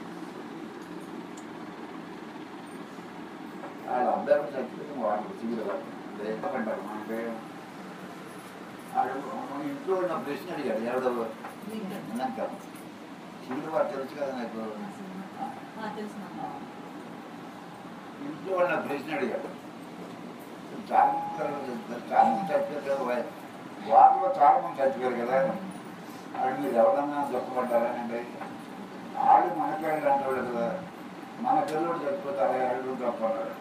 వాళ్ళ అందరూ చచ్చిపోతే వాళ్ళు సిగ్గులు పడ్డారు మనకి వాళ్ళు మన ఇంట్లో ఉన్న ప్రశ్న అడిగాడు ఎవడో ఉన్నాక సిగ్గులు వాడు తెలుసు కదా నాకు ఆ, తెలుసు నాకు. ఇంట్లో వాళ్ళ ప్రశ్న అడిగాడు చాలా మంది చాలా మంది చచ్చిపోతారు వాళ్ళలో చాలా మంది చచ్చిపోయారు కదా వాళ్ళు మీరు ఎవరన్నా దుఃఖపడ్డారని అంటే వాళ్ళు మన పిల్లలు అంటాడు కదా మన పిల్లలు చచ్చిపోతారు వాళ్ళు దుఃఖపడ్డారు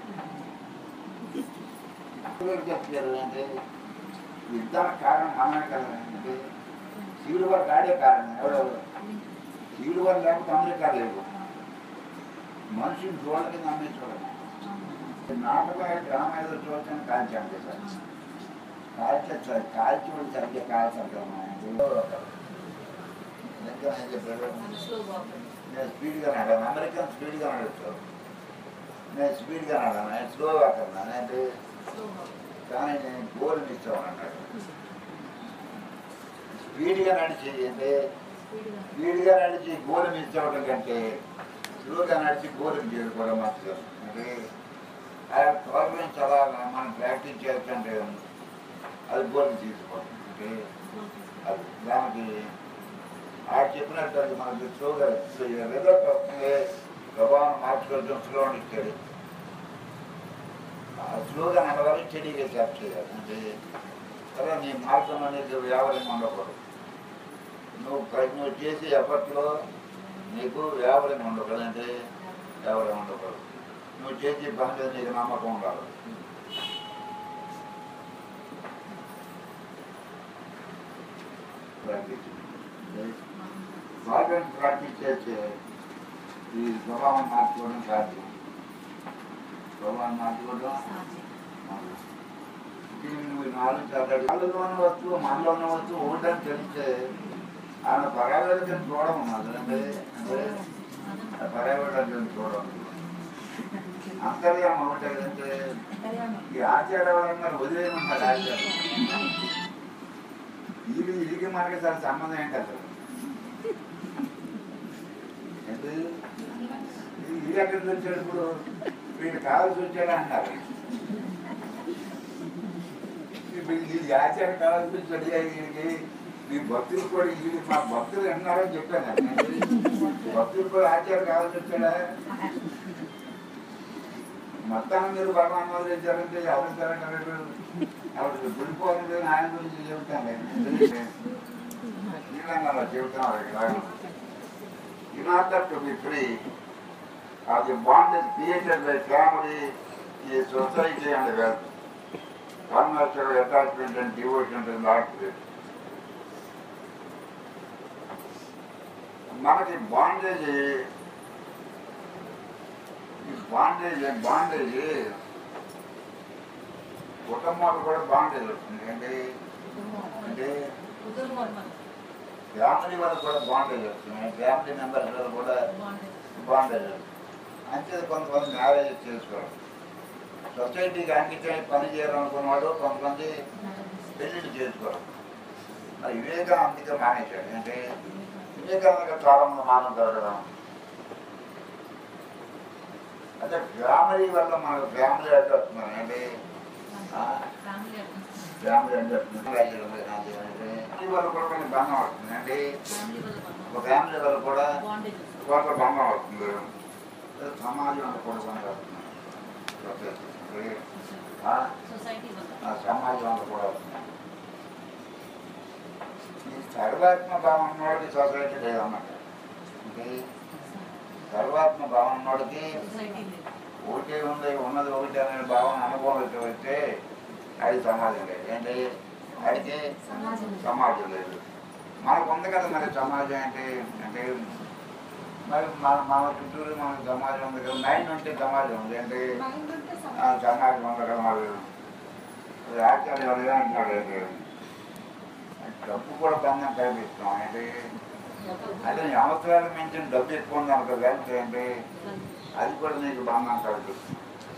పిల్లలు చచ్చిపోయారు అంటే యుద్ధానికి కారణం మనమే కదా అంటే శివుడు వారికి ఆడే కారణం ఎవడో శివుడు వారు లేకపోతే అమెరికా లేవు మనుషులు చూడకి నమ్మే చూడాలి నాటకం డ్రామా ఏదో చూడటానికి కాల్చాం కదా కాల్చచ్చు కాల్చి కూడా సరిగ్గా కాల్చాలి చెప్పాడు అది స్లోగా ఉంటుంది. నేను స్పీడ్గా నడాను అమెరికన్ స్పీడ్గా నడుస్తాను నేను స్పీడ్గా నడాను నేను స్లోగా కన్నాను అంటే స్లోగా కానీ నేను గోల్ మిస్ అన్నాడు స్పీడ్గా నడిచి అంటే స్పీడ్గా స్పీడ్గా నడిచి గోల్ మిస్ అవ్వడం కంటే స్లోగా నడిచి గోల్కి చేరుకోవడం మంచిది అంటే ఆ ప్రాబ్లమ్స్ అలా మనం ప్రాక్టీస్ చేస్తుంటే అది గోల్కి తీసుకోవడం అంటే అది దానికి ఆడ చెప్పినట్టు అది మనకి స్లోగా రిజల్ట్ వస్తుంది కొంచెం స్లో ఇచ్చాడు ఆ స్లోగా నడవాలి చెడీగా క్యాప్ చేయాలి అంటే సరే నీ మార్గం అనేది వ్యాపారం ఉండకూడదు నువ్వు ప్ర- నువ్వు చేసే ఎఫర్ట్లో నీకు వ్యాపారం ఉండకూడదు అంటే వ్యాపారం ఉండకూడదు నువ్వు చేసే పని మీద నీకు నమ్మకం ఉండాలి ప్రాక్టీస్ బాగా ప్రాక్టీస్ చేస్తే ఈ స్వభావం మార్చుకోవడం సాధ్యం స్వభావం మార్చుకోవడం దీన్ని నువ్వు నాలుగు చదవాలి వాళ్ళలో ఉన్న వస్తువు మనలో ఉన్న వస్తువు ఒకటని తెలిస్తే ఆయన పర్యావరణం చూడము అంటే అంటే ఆ పర్యావరణం చూడడం అంతర్యామ ఒకటి అంటే ఈ ఆచారాలను వదిలేయమన్నారు ఆచారం ఇది ఇది మనకి అసలు సంబంధం ఏంటి అసలు ఏంటి? ఇది- ఇది ఎక్కడి నుంచి వచ్చాడు ఇప్పుడు వీడు కావాల్సి వచ్చాడు అంటారు ఇప్పుడు ఇది ఆచారం కావాల్సి వచ్చాడు వీడికి మీ భక్తులు కూడా ఇది మా భక్తులు విన్నారని చెప్పాను నేను. భక్తులు కూడా ఆచారం కావాల్సి వచ్చాడా మొత్తాన్ని మీరు భగవాన్ వదిలేశారంటే ఎవరు జరగలేదు ఆవిడ గుడిపోతుంది ఆయన గురించి చెబుతాను నీళ్ళంగా చెబుతాను ఇక్కడ in order to be free of the bondage created by family, the society and wealth. Unnatural attachment and devotion to Lord Christ. మనకి బాండేజ్ ఈ బాండేజ్ బాండేజ్ కుటుంబాలు కూడా బాండేజ్ వస్తుంది అంటే అంటే ఫ్యామిలీ వాళ్ళకి కూడా బాండేజ్ వస్తుంది ఫ్యామిలీ మెంబర్స్ వాళ్ళు కూడా బాండేజ్ అంతే కొంతమంది మ్యారేజ్ చేసుకోవడం సొసైటీకి అంకితం పని చేయాలనుకున్నవాడు కొంతమంది పెళ్లిళ్ళు చేసుకోవడం మరి వివేకానందకి మానేశాడు అంటే వివేకానందకి చాలా మంది మానం జరగడం అంటే ఫ్యామిలీ వల్ల మనకు ఫ్యామిలీ అంటే వస్తున్నాను అంటే ఫ్యామిలీ అంటే వస్తుంది ఫ్యామిలీ వల్ల కూడా కొన్ని బంధం వస్తుంది అంటే ఒక ఫ్యామిలీ వల్ల కూడా కొంత బంధం వస్తుంది సమాజం అంటే కూడా బంధం వస్తుంది ఆ, సొసైటీ వల్ల ఆ సమాజం అంటే కూడా వస్తుంది ఈ సర్వాత్మ భావం ఉన్నవాడికి సొసైటీ లేదన్నమాట అంటే సర్వాత్మ భావం ఉన్నవాడికి సొసైటీ లేదు ఒకటే ఉంది ఉన్నది ఒకటి అనే భావన అనుభవంలోకి వస్తే అది సమాజం లేదు ఏంటి అడిగి సమాజం లేదు. సమాజం లేదు మనకు ఉంది కదా మరి సమాజం అంటే అంటే మరి మన మన చుట్టూరు మనకు సమాజం ఉంది కదా మైండ్ ఉంటే సమాజం ఉంది అంటే ఆ, సమాజం ఉంది కదా మరి అది ఆచార్యులు ఏమంటున్నాడు అంటే డబ్బు కూడా బంధం కల్పిస్తాం అంటే అదే నీ అవసరాలకు మించిన డబ్బు ఎక్కువ ఉంది అనుకో వెళ్తే అంటే అది కూడా నీకు బంధం కలుగుతుంది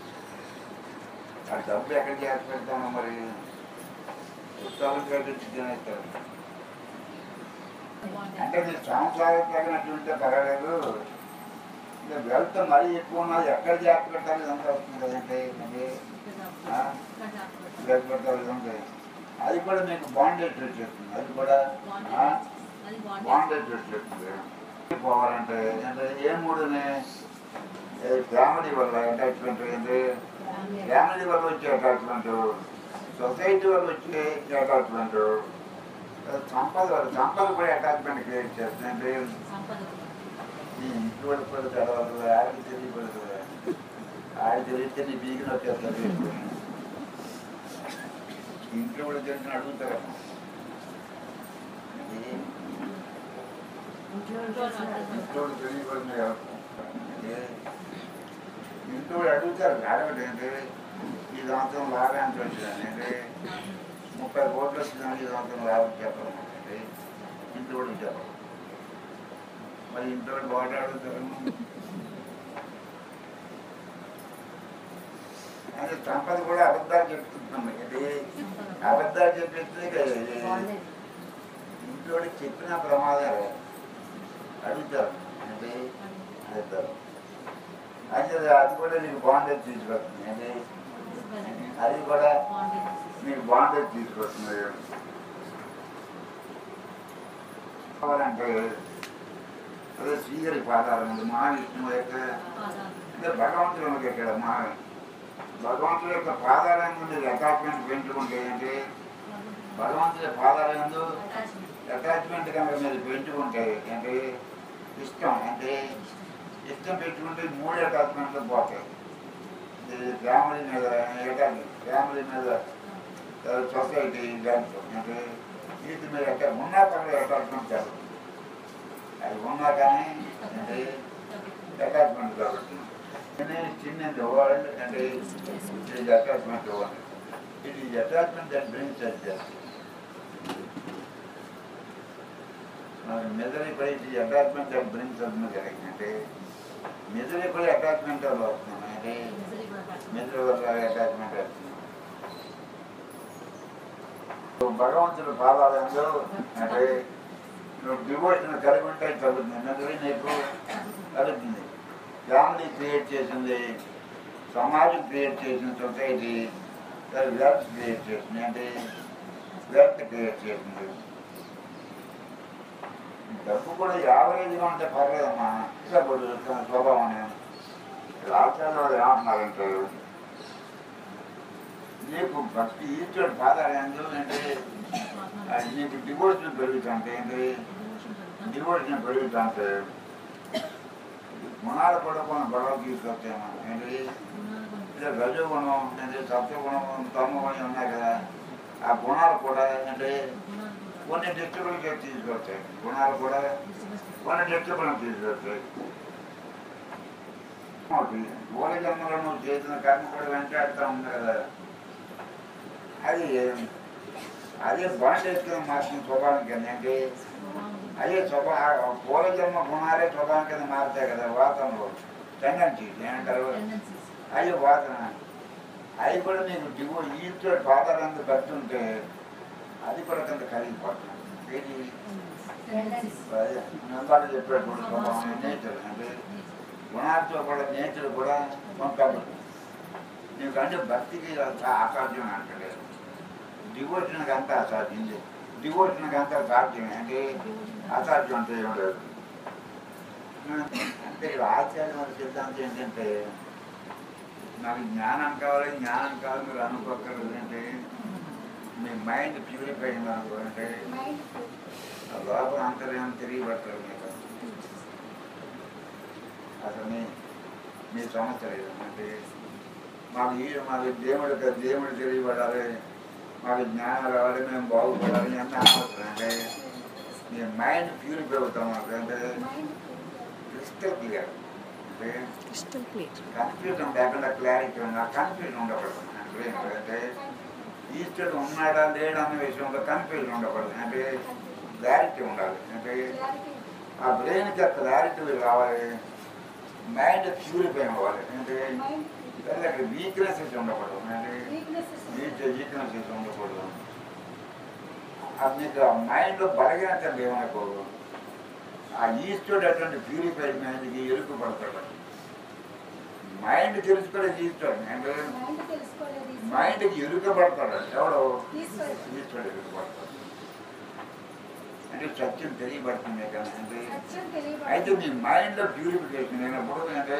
ఆ డబ్బు ఎక్కడ చేసి పెడతాను మరి పుస్తకాలు కట్టించి తినేస్తాను అంటే నీ సంవత్సరాలు తగినట్టు ఉంటే పర్వాలేదు ఇంకా వెళ్తే మరీ ఎక్కువ ఉన్నది ఎక్కడ జాగ్రత్త పెట్టాలి ఇదంతా వస్తుంది కదంటే మరి ఆ? జాగ్రత్త పెట్టాలి ఇదంతా అది కూడా మీకు బాండేజ్ వచ్చేస్తుంది అది కూడా ఆ? అది బాగుంటుంది బాండేజ్ వచ్చేస్తుంది పోవాలంటే అంటే ఏ మూడుని ఫ్యామిలీ వల్ల అటాచ్మెంట్ ఏంటి ఫ్యామిలీ వల్ల వచ్చే అటాచ్మెంట్ సొసైటీ వల్ల వచ్చే అటాచ్మెంట్ సంపద వల్ల సంపద కూడా అటాచ్మెంట్ క్రియేట్ చేస్తుంది అంటే సంపద ఈ ఇంటి వాళ్ళు కూడా తెలవదు ఆడికి తెలియకూడదు ఆడికి తెలిస్తే నీ బీగిన వచ్చేస్తుంది ఇంట్లో కూడా తెలిసిన అడుగుతారు ఇంట్లో కూడా తెలియకూడదు ఇంట్లో కూడా అడుగుతారు అడగండి అంటే ఈ సంవత్సరం లాభం ఎంత వచ్చిందని అంటే ముప్పై కోట్లు వచ్చిందని ఈ సంవత్సరం లాభం చెప్పడం అంటే ఇంట్లో కూడా చెప్పడం మరి ఇంట్లో కూడా బాగా అడుగుతారు అంటే సంపద కూడా అబద్ధాలు చెప్తున్నాం ఇది అబద్ధాలు చెప్పేస్తే ఇంట్లో చెప్పిన ప్రమాదాలు అడుగుతారు అంటే అడుగుతారు అయితే అది కూడా నీకు బాండేజ్ తీసుకొస్తుంది అంటే అది కూడా నీకు బాండేజ్ తీసుకొస్తుంది కావాలంటే అదే శ్రీహరి పాదాలు ఉంది మహావిష్ణువు యొక్క అంటే భగవంతుడు మనకి ఇక్కడ మా భగవంతుడి యొక్క పాదాలయం ముందు అటాచ్మెంట్ పెంచుకుంటే ఏంటి భగవంతుడి పాదాలయందు అటాచ్మెంట్ కనుక మీరు పెంచుకుంటే ఏంటి ఇష్టం అంటే ఇష్టం పెట్టుకుంటే మూడు అటాచ్మెంట్లు పోతాయి ఇది ఫ్యామిలీ మీద అటాచ్ ఫ్యామిలీ మీద సొసైటీ దాంట్లో అంటే వీటి మీద అంటే ఉన్నా పక్కన అటాచ్మెంట్ కాదు అది ఉన్నా కానీ అంటే అటాచ్మెంట్ కాబట్టి నేను చిన్న వరల్డ్ అంటే it is attachment world it is attachment that brings us మెదరి పై it is attachment that brings us జరిగింది అంటే మెదరి పై అటాచ్మెంట్ వస్తున్నాం అంటే మెదరి వల్ల అటాచ్మెంట్ వస్తుంది భగవంతుడు పాదాలంలో అంటే నువ్వు డివోషన్ కలిగి ఉంటే చదువుతుంది మెదరి నీకు కలుగుతుంది ఫ్యామిలీ క్రియేట్ చేసింది సమాజం క్రియేట్ చేసింది సొసైటీ వెల్త్ క్రియేట్ చేసింది అంటే వెల్త్ క్రియేట్ చేసింది డబ్బు కూడా యావరేజ్గా ఉంటే పర్లేదమ్మా డబ్బులు తన స్వభావం అని రాష్ట్రాల్లో ఏమంటున్నారంటే నీకు భక్తి ఈశ్వరుడు పాదాలు అంటే అది నీకు డివోషన్ పెరుగుతుంటే ఏంటి డివోషన్ పెరుగుతుంటే గుణాలు కూడా కొన్ని గొడవ తీసుకొచ్చాము ఏంటి ఇలా రజోగుణం ఏంటి సత్వగుణం తమగుణం ఉన్నాయి కదా ఆ గుణాలు కూడా అంటే కొన్ని డిస్టర్బుల్గా తీసుకొచ్చాయి గుణాలు కూడా కొన్ని డిస్టర్బుల్ తీసుకొచ్చాయి మూల జన్మలో నువ్వు చేసిన కర్మ కూడా వెంటాడుతూ ఉంది కదా అది అదే బాండ్ ఎత్తుకుని మార్చిన స్వభావం కింద ఏంటి అదే స్వభావ పూర్వజన్మ గుణాలే స్వభావం కింద మారుతాయి కదా వాతంలో టెండెన్సీ ఏమంటారు అవి వాసన అవి కూడా నీకు దిగు ఈశ్వరు పాదాలందు కట్టుంటే అది కూడా కింద కలిగిపోతుంది ఏది నందాలు చెప్పేటప్పుడు స్వభావం నేచర్ అంటే గుణాలతో కూడా నేచర్ కూడా కొంత నీకంటే భక్తికి అసాధ్యం అంటలేదు డివోషన్కి అంతా అసాధ్యం డివోషన్కి అంతా సాధ్యమే అంటే అసాధ్యం అంటే ఏం లేదు అంటే ఇక్కడ ఆచార్య వారి సిద్ధాంతం ఏంటంటే నాకు జ్ఞానం కావాలి జ్ఞానం కావాలి మీరు అనుకోకర్లేదు అంటే మీ మైండ్ ప్యూరిఫై అయింది అనుకో అంటే ఆ లోపల అంతర్యం తిరిగి పడతారు మీకు అసలు మీ మీ సమస్య లేదు అంటే మాకు ఈ మాకు దేవుడు దేవుడు తెలియబడాలి మాకు జ్ఞానం రావాలి మేము బాగుపడాలి అన్న అవసరం అంటే మీ మైండ్ ప్యూరిఫై అవుతాం మాకు అంటే క్రిస్టల్ క్లియర్ అంటే క్రిస్టల్ క్లియర్ కన్ఫ్యూజన్ లేకుండా క్లారిటీ ఉండాలి కన్ఫ్యూజన్ ఉండకూడదు అంటే అంటే ఈశ్వరుడు ఉన్నాడా లేడా అనే విషయంలో కన్ఫ్యూజన్ ఉండకూడదు అంటే క్లారిటీ ఉండాలి అంటే ఆ బ్రెయిన్కి ఆ క్లారిటీ రావాలి మైండ్ ప్యూరిఫై అవ్వాలి అంటే అక్కడ వీక్నెసెస్ ఉండకూడదు అంటే వీక్ వీక్నెసెస్ ఉండకూడదు అది మీకు ఆ మైండ్లో బలహీనత ఏమనుకోదు ఆ ఈస్టోడ్ అటువంటి ప్యూరిఫైడ్ మైండ్కి ఎరుకు పడతాడు మైండ్ తెలుసుకోలేదు ఈస్టోడ్ అంటే మైండ్కి ఎరుక పడతాడు ఎవడు ఈస్టోడ్ ఎరుక పడతాడు అంటే సత్యం తెలియబడుతుంది కదా అంటే అయితే మీ మైండ్లో ప్యూరిఫికేషన్ లేనప్పుడు అంటే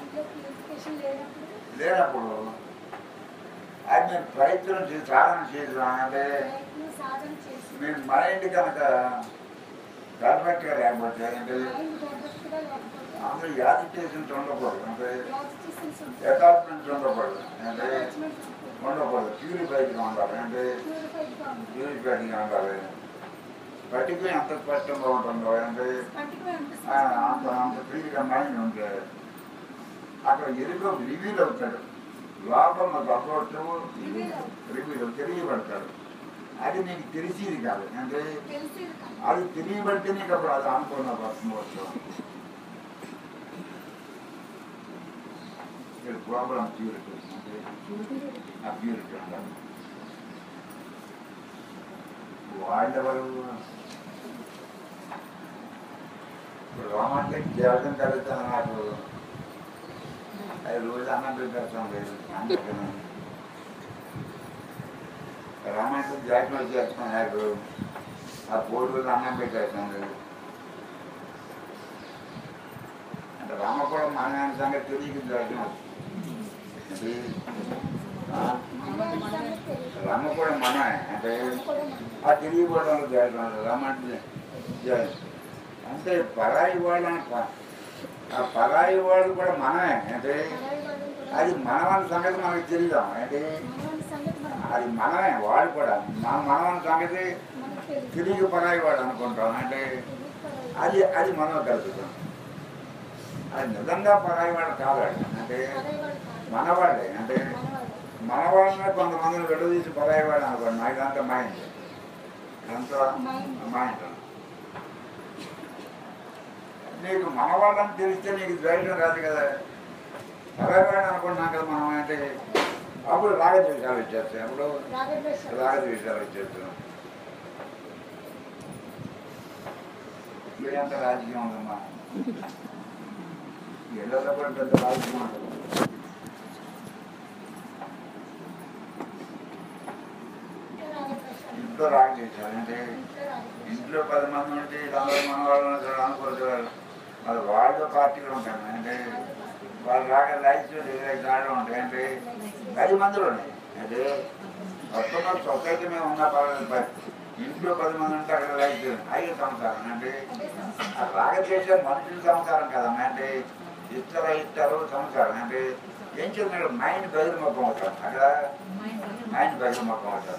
లేనప్పుడు అది మీరు ప్రయత్నం చేసి సాధన చేసినా అంటే మీ మైండ్ కనుక పర్ఫెక్ట్గా లేకపోతే అంటే అందరూ యాజిటేషన్స్ ఉండకూడదు అంటే అటాచ్మెంట్స్ ఉండకూడదు అంటే ఉండకూడదు ప్యూరిఫైడ్గా ఉండాలి అంటే ప్యూరిఫైడ్గా ఉండాలి బయటికి ఎంత స్పష్టంగా ఉంటుందో అంటే ఆ, అంత అంత ఫ్రీగా మైండ్ ఉంటే అక్కడ ఎరుక రివీల్ అవుతాడు లోపల అప్రోచ్ రివీల్ తెలియబడతాడు అది నీకు తెలిసేది కాదు అంటే అది తెలియబడితే నీకు అప్పుడు అది అనుకున్న వస్తుంది ప్రాబ్లం ప్యూరిటీ అంటే ఆ ప్యూరిటీ ఉండాలి వాళ్ళెవరు ఇప్పుడు రోమాంటిక్ జీవితం కలుగుతాను నాకు అది రోజు అన్నం పెట్టేస్తాం లేదు అందుకని రోమాంటిక్ జాకెట్ చేస్తాం నాకు ఆ పోటీ రోజు అన్నం పెట్టేస్తాం లేదు అంటే రమ కూడా మన ఆయన సంగతి తెలియక జరగడం అది ఆ, రమ కూడా మన అంటే ఆ తెలియకపోవడం జరగడం రమ అంటే జ- అంటే పరాయి వాళ్ళని ప- ఆ పరాయి వాళ్ళు కూడా మనమే అంటే అది మనవని సంగతి మనకు తెలియదు అంటే అది మనమే వాడు కూడా మన మనవని సంగతి తెలియక పరాయి వాడు అనుకుంటాం అంటే అది అది మనం కలుగుతాం అది నిజంగా పరాయి వాడు కావాడు అంటే మనవాడే అంటే మనవాళ్ళనే కొంతమందిని విడదీసి పరాయి వాడు అనుకోండి నాకు ఇదంతా మైండ్ ఇదంతా మైండ్ నీకు మనవాళ్ళని తెలిస్తే నీకు ద్వేషం రాదు కదా పరాయి వాడు అనుకుంటున్నాం కదా మనం అంటే అప్పుడు రాగద్వేషాలు వచ్చేస్తాయి అప్పుడు రాగద్వేషాలు వచ్చేస్తున్నాం ఇదంతా రాజకీయం ఉందమ్మా ఎల్లలో కూడా పెద్ద రాజకీయం ఉంటుంది ఇంట్లో రాగద్వేషాలు అంటే ఇంట్లో పది మంది ఉంటే అందరూ మన వాళ్ళు అనుకోవచ్చు మరి వాళ్ళ పార్టీలు ఉంటాయి అంటే వాళ్ళు రాగా లైట్స్ దాంట్లో ఉంటాయి అంటే పది మందిలో ఉన్నాయి అంటే మొత్తం సొసైటీ మీద ఉన్న పర్వాలేదు ప- ఇంట్లో పది మంది ఉంటే అక్కడ లైట్ ఐదు సంవత్సరం అంటే ఆ రాగద్వేషం మనుషుల సంవత్సరం కదమ్మా అంటే ఇస్తారు ఇస్తారు సంవత్సరం అంటే ఏం చెప్తున్నాడు మైండ్ బహిర్ముఖం అవుతాం అక్కడ మైండ్ బహిర్ముఖం అవుతాం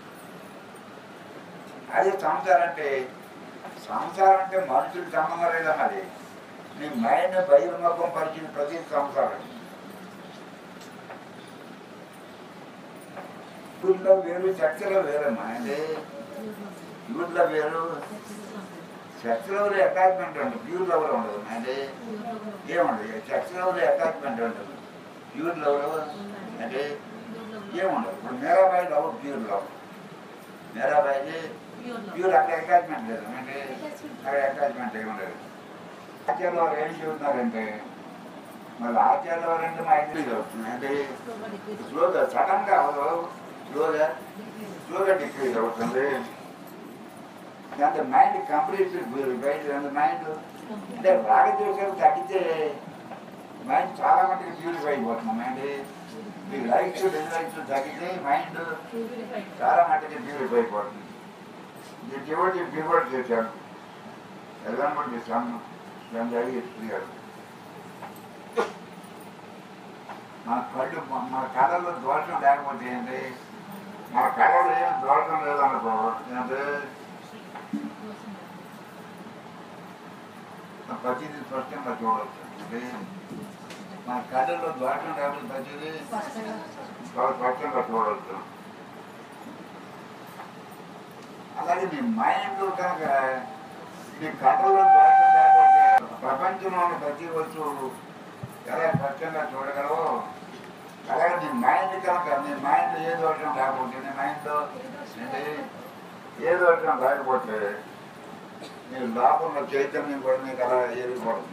అదే సంసారం అంటే సంసారం అంటే మనుషులకు సంబంధం లేదమ్మా అది నీ మైండ్ బహిర్ముఖం పరిచిన ప్రతి సంసారం ఊళ్ళో వేరు చర్చలో వేరమ్మా అంటే ఊళ్ళో వేరు చర్చలో అటాచ్మెంట్ ఉంటుంది ప్యూర్ లెవెల్ ఉండదు అంటే ఏముండదు చర్చ లెవెల్ అటాచ్మెంట్ ఉంటుంది ప్యూర్ లెవెల్ అంటే ఏముండదు ఇప్పుడు Meerabai love pure love Meerabai pure అక్కడ అటాచ్మెంట్ లేదు అంటే అక్కడ అటాచ్మెంట్ ఏముండదు ఆచార్య వారు ఏం చెబుతున్నారంటే మళ్ళీ ఆచార్య వారు అంటే మా ఇంటికి వస్తుంది అంటే స్లోగా సడన్ గా అవదు స్లోగా స్లోగా డిక్రీజ్ అవుతుంది దాంతో మైండ్ కంప్లీట్ బయట మైండ్ అంటే రాగద్వేషాలు తగ్గితే మైండ్ చాలా మటుకు ప్యూరిఫై అయిపోతుంది మైండ్ మీ లైక్స్ డిజైక్స్ తగ్గితే మైండ్ చాలా మటుకు ప్యూరిఫై అయిపోతుంది ఇది డివోటీ డివోట్ చేశాను ఎగ్జాంపుల్ చేశాను దాని జరిగి క్లియర్ మన కళ్ళు మన- మన కళలో దోషం లేకపోతే ఏంటి మన కళలో ఏం దోషం లేదనుకో ఏంటంటే ప్రతిదీ స్పష్టంగా చూడవచ్చు అంటే మన కళలో దోషం లేకపోతే ప్రతిదీ చాలా స్పష్టంగా చూడవచ్చు అలాగే నీ మైండ్ కనుక నీ కథలో దోషం లేకపోతే ప్రపంచంలో ఉన్న ప్రతి వస్తువు ఎలా స్పష్టంగా చూడగలవో అలాగే నీ మైండ్ కనుక నీ మైండ్ ఏ దోషం లేకపోతే నీ మైండ్ అంటే ఏ దోషం లేకపోతే నీ లోపల చైతన్యం కూడా నీకు అలా ఏరిపోతుంది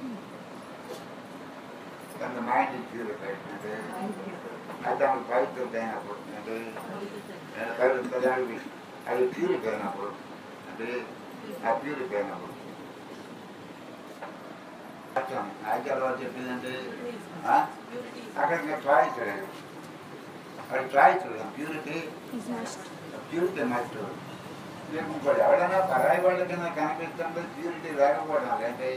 కానీ మైండ్ ప్యూరిఫై అంటే అది దానికి పవిత్రత అయినప్పుడు అంటే పవిత్రదానికి అది ప్యూరిఫై అయినప్పుడు అంటే ఆ ప్యూరిఫై అయినప్పుడు ఆచార్య చెప్పిందంటే ఆ? అక్కడ ఇంకా చాయిస్ లేదు అది చాయిస్ లేదు ప్యూరిటీ ప్యూరిటీ మస్ట్ మీకు ఇంకోటి ఎవరైనా పరాయి వాళ్ళ కింద కనిపిస్తుంటే ప్యూరిటీ లేకపోవడం అంటే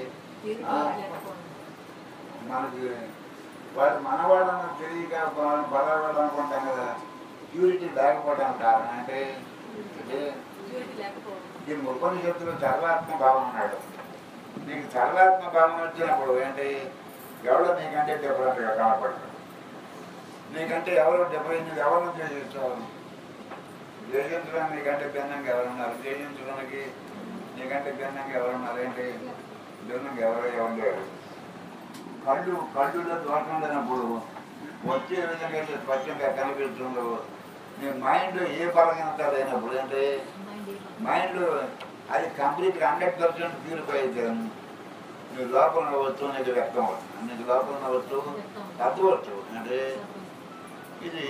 మనకి వాళ్ళు మన వాళ్ళని తెలియక వాళ్ళని పరాయి వాళ్ళు అనుకుంటాం కదా ప్యూరిటీ లేకపోవడం కారణం అంటే అంటే దీని ఉపనిషత్తులో సర్వాత్మ భావం ఉన్నాడు నీకు సర్వాత్మ భావం వచ్చినప్పుడు ఏంటి ఎవడో నీకంటే డిఫరెంట్గా కనపడతాడు నీకంటే ఎవరు డిఫరెంట్ ఎవరిని ద్వేషిస్తావు ద్వేషించడానికి నీకంటే భిన్నంగా ఎవరున్నారు ద్వేషించడానికి నీకంటే భిన్నంగా ఎవరున్నారు ఏంటి భిన్నంగా ఎవరు ఎవరు లేరు కళ్ళు కళ్ళులో దోషం లేనప్పుడు వచ్చే విధంగా అయితే స్పష్టంగా కనిపిస్తుందో నీ మైండ్ ఏ బలహీనత లేనప్పుడు అంటే మైండ్ అది కంప్లీట్గా హండ్రెడ్ పర్సెంట్ ప్యూరిఫై అయితే నీ లోపల ఉన్న వస్తువు నీకు వ్యక్తం అవుతుంది నీకు లోపల ఉన్న వస్తువు అర్థవచ్చు అంటే ఇది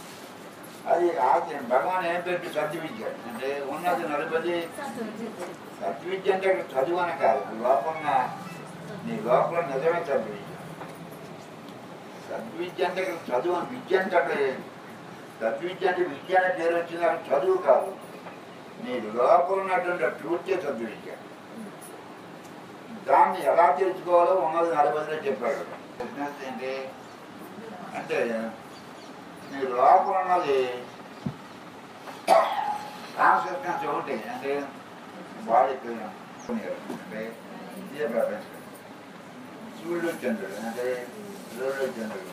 అది ఆజ్ఞ భగవాన్ ఏం పెట్టి సర్ది విద్య అంటే ఉన్నది నలభై సద్విద్య అంటే ఇక్కడ చదువు అని కాదు లోపల నీ లోపల నిజమే సద్విద్య సద్విద్య అంటే ఇక్కడ చదువు అని విద్య అంటే అక్కడ సద్విద్య అంటే విద్య అనే పేరు వచ్చింది అక్కడ చదువు కాదు నీ లోపల ఉన్నటువంటి ట్రూతే సద్విద్య దాన్ని ఎలా తెలుసుకోవాలో ఉన్నది నలభైలో చెప్పాడు బిజినెస్ ఏంటి అంటే నీ లోపల ఉన్నది కాన్షియస్నెస్ ఒకటి అంటే బాడీకి అంటే ఇదే ప్రపంచం సూర్యుడు చంద్రుడు అంటే సూర్యుడు చంద్రుడు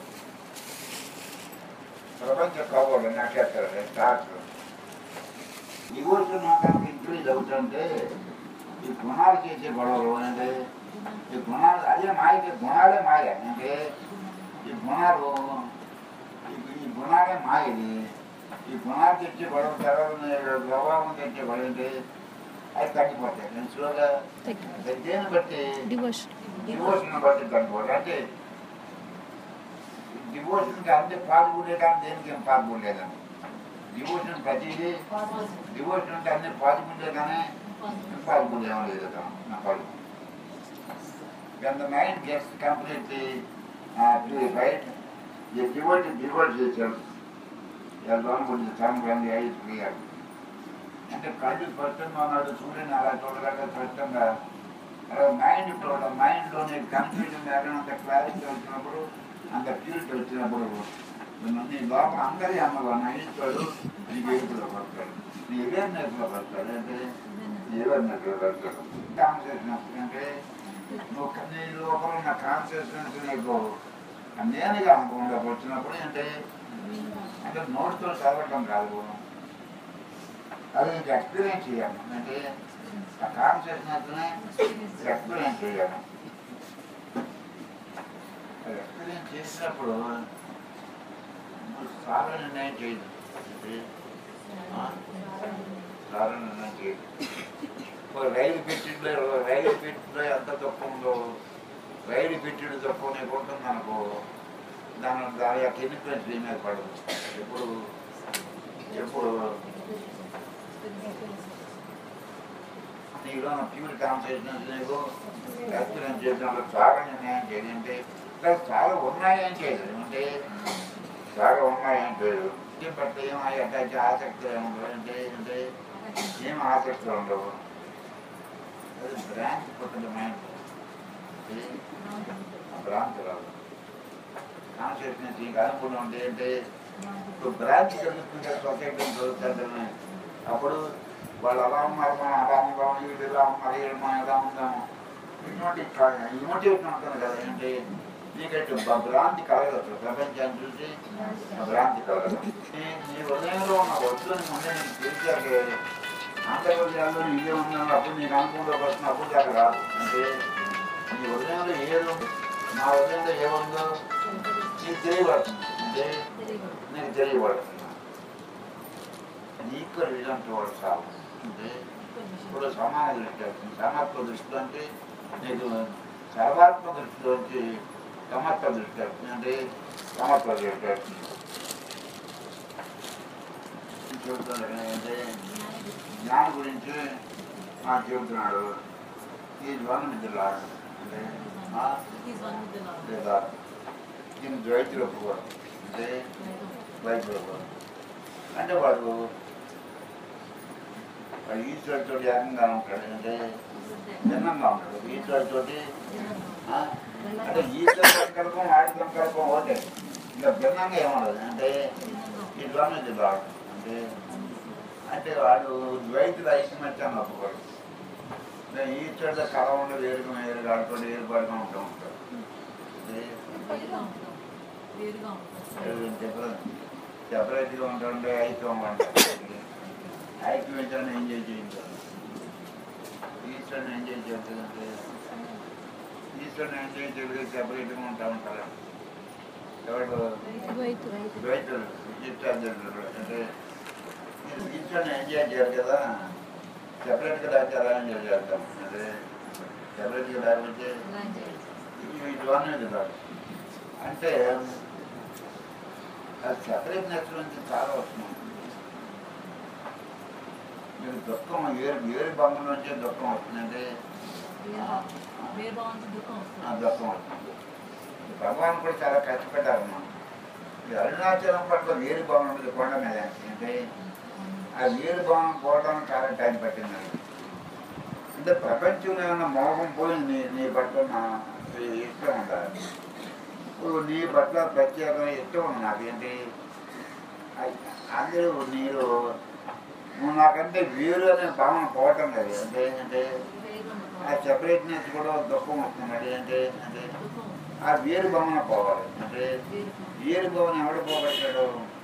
ప్రపంచ ఖగోళ నక్షత్రాలు స్టార్స్ డివోషన్ మాత్రానికి ఇంక్రీజ్ అవుతుంటే ఈ గుణాలు చేసే గొడవలు అంటే ఈ గుణాలు అదే మాయకి గుణాలే మాయ అంటే ఈ గుణాలు ఈ- ఈ గుణాలే మాయది ఈ గుణాలు తెచ్చే గొడవ తర్వాత ప్రభావం తెచ్చే గొడవ అంటే అది తగ్గిపోతాయి నేను స్లోగా దేన్ని బట్టి డివోషన్ డివోషన్ బట్టి తగ్గిపోతాయి అంటే డివోషన్కి అంతే పాల్గొనే కానీ దేనికి ఏం పాల్గొలేదండి డివోషన్ ప్రతిదీ డివోషన్ అంటే అన్ని పాల్గొంటే కానీ పాల్గొలేమో లేదు కదా నా పాల్గొ When the mind gets completely uh, purified, the devotee devotes itself along with the sun when the eye is clear. అంటే కళ్ళు స్పష్టంగా ఉన్నాడు సూర్యుని అలా చూడగల స్పష్టంగా మైండ్ చూడ మైండ్లోని కన్ఫ్యూజన్ లేకుండా క్లారిటీ వచ్చినప్పుడు అంత ప్యూరిటీ వచ్చినప్పుడు నీ లోపల అందరి అమ్మగా నైస్తాడు నీకు ఎరుపులో పడతాడు నీ అవేర్నెస్లో పడతాడు అంటే నీ అవేర్నెస్లో పడతాడు కాన్షియస్నెస్ అంటే నువ్వు నీ లోపల ఉన్న కాన్షియస్నెస్ నీకు నేనుగా అనుకుండా వచ్చినప్పుడు అంటే అంటే నోటితో చదవటం కాదు అది నీకు ఎక్స్పీరియన్స్ చేయాలి అంటే ఆ కాన్షియస్నెస్ని ఎక్స్పీరియన్స్ చేయాలి అది ఎక్స్పీరియన్స్ చేసినప్పుడు నువ్వు సారా నిర్ణయం చేయదు అంటే, ఆ, సారా నిర్ణయం చేయదు ఒక రైలు పెట్టిలో రైలు పెట్టిలో ఎంత తప్పు ఉందో రైలు పెట్టిన తప్పు నీకు ఉంటుంది అనుకో దాని దాని యొక్క ఇన్ఫ్లుయెన్స్ నీ మీద పడదు ఎప్పుడు ఎప్పుడు నీలో ప్యూర్ కాన్సన్ట్రేషన్ నీకు ఎక్స్పీరియన్స్ చేసినప్పుడు చాలా నిర్ణయం చేయదు అంటే ఇంకా చాలా ఉన్నాయని చేయదు అంటే చాలా ఉన్నాయని చేయదు ఏం పట్ల ఏం అటాచ్ ఆసక్తి ఉండదు అంటే అంటే ఏం ఆసక్తి ఉండవు అది బ్రాంచ్ పుట్టింది మైండ్ బ్రాంచ్ రాదు కాన్షియస్నెస్ ఇంకా అనుకుని ఉంటే అంటే ఇప్పుడు బ్రాంచ్ కలుగుతుంటే సొసైటీ చదువుతుంటే అప్పుడు వాళ్ళు అలా ఉన్నారు మనం అలా ఉందాం వీళ్ళు ఇలా ఉన్నారు వీళ్ళు మనం ఎలా ఉందాము ఇటువంటి ఇమోటివేషన్ ఉంటుంది కదా ఏంటి నీకంటే బ- భ్రాంతి కలగదు ప్రపంచాన్ని చూసి ఆ భ్రాంతి కలగదు నీ- నీ హృదయంలో ఉన్న వస్తువుని ముందే నీకు తెలిసాకే ఆంధ్రప్రదేశ్లో ఇదే ఉన్నాను అప్పుడు నీకు అనుకూలంలోకి వస్తున్న అప్పుడు దాకా రాదు అంటే నీ హృదయంలో ఏది ఉంది నా హృదయంలో ఏముందో నీకు తెలియబడుతుంది అంటే నీకు తెలియబడుతుంది ఈక్వల్ విజన్ టువర్డ్స్ ఆల్ అంటే ఇప్పుడు సమాన దృష్టి వస్తుంది సమత్వ దృష్టి అంటే నీకు సర్వాత్మ దృష్టిలో వచ్చి సమత్వ దృష్టి వస్తుంది అంటే సమత్వ దృష్టి వస్తుంది చెబుతున్నాడు అంటే జ్ఞానం గురించి నాకు చెబుతున్నాడు ఈ జ్వరం నిద్ర అంటే ఆ, లేదా దీన్ని ద్వైతులు ఒప్పుకోరు అంటే ద్వైతులు ఒప్పుకోరు అంటే వాడు వాడు ఈశ్వరుడితో ఏకంగా ఉంటాడు అంటే భిన్నంగా ఉంటాడు ఈశ్వరుడితోటి ఆ, అంటే ఈశ్వర సంకల్పం వాడి సంకల్పం ఒకటే ఇంకా భిన్నంగా ఏముండదు అంటే ఈ ద్వైతులు రాడు అంటే అంటే వాడు ద్వైతులు ఐకమత్యాన్ని ఒప్పుకోడు ఇంకా ఈశ్వరుడు కళ ఉండదు వేరుగా వేరుగా ఆడుకోండి ఏర్పాటుగా ఉంటూ ఉంటాడు అంటే సెపరేట్గా ఉంటుంటే ఐక్యం అంటారు ఐక్యం అయితే ఎంజాయ్ చేయించాలి ఈశ్వరుని ఎంజాయ్ చేస్తుందంటే ఈశ్వరుని ఎంజాయ్ చేయలేదు సెపరేట్గా ఉంటా ఉంటారు ఎవరు ద్వైతులు ద్వైతులు విచిత్రాలు అంటే మీరు ఈశ్వరుని ఎంజాయ్ చేయాలి కదా సెపరేట్గా లేకపోతే ఎలా ఎంజాయ్ చేస్తాం అంటే సెపరేట్గా లేకపోతే ఇవి ఇవన్నీ కాదు అంటే ఆ సెపరేట్నెస్ నుంచి చాలా వస్తుంది మీకు దుఃఖం వేరు వేరు బొమ్మ నుంచే దుఃఖం వస్తుందంటే వేరుభావం నుంచి దుఃఖం ఆ వస్తుంది దుఃఖం వస్తుంది భగవాన్ కూడా చాలా కష్టపడ్డారు మనం ఈ అరుణాచలం పట్ల వేరు భావన మీద కొండ మీద అంటే ఆ వేరు భావన పోవడానికి చాలా టైం పట్టింది నాకు. అంటే ప్రపంచంలో ఏమైనా మోహం పోయి నీ నీ పట్ల నా ఇష్టం ఉండాలి ఇప్పుడు నీ పట్ల ప్రత్యేకమైన ఇష్టం ఉంది నాకేంటి అ- అందరూ మీరు నువ్వు నాకంటే వేరు అనే భావన పోవటం లేదు అంటే అంటే ఆ సెపరేట్నెస్ కూడా దుఃఖం వస్తుంది అంటే అంటే దుఃఖం ఆ వేరు భావన పోవాలి అంటే వేరు భావన ఎవడు పోగొట్టాడు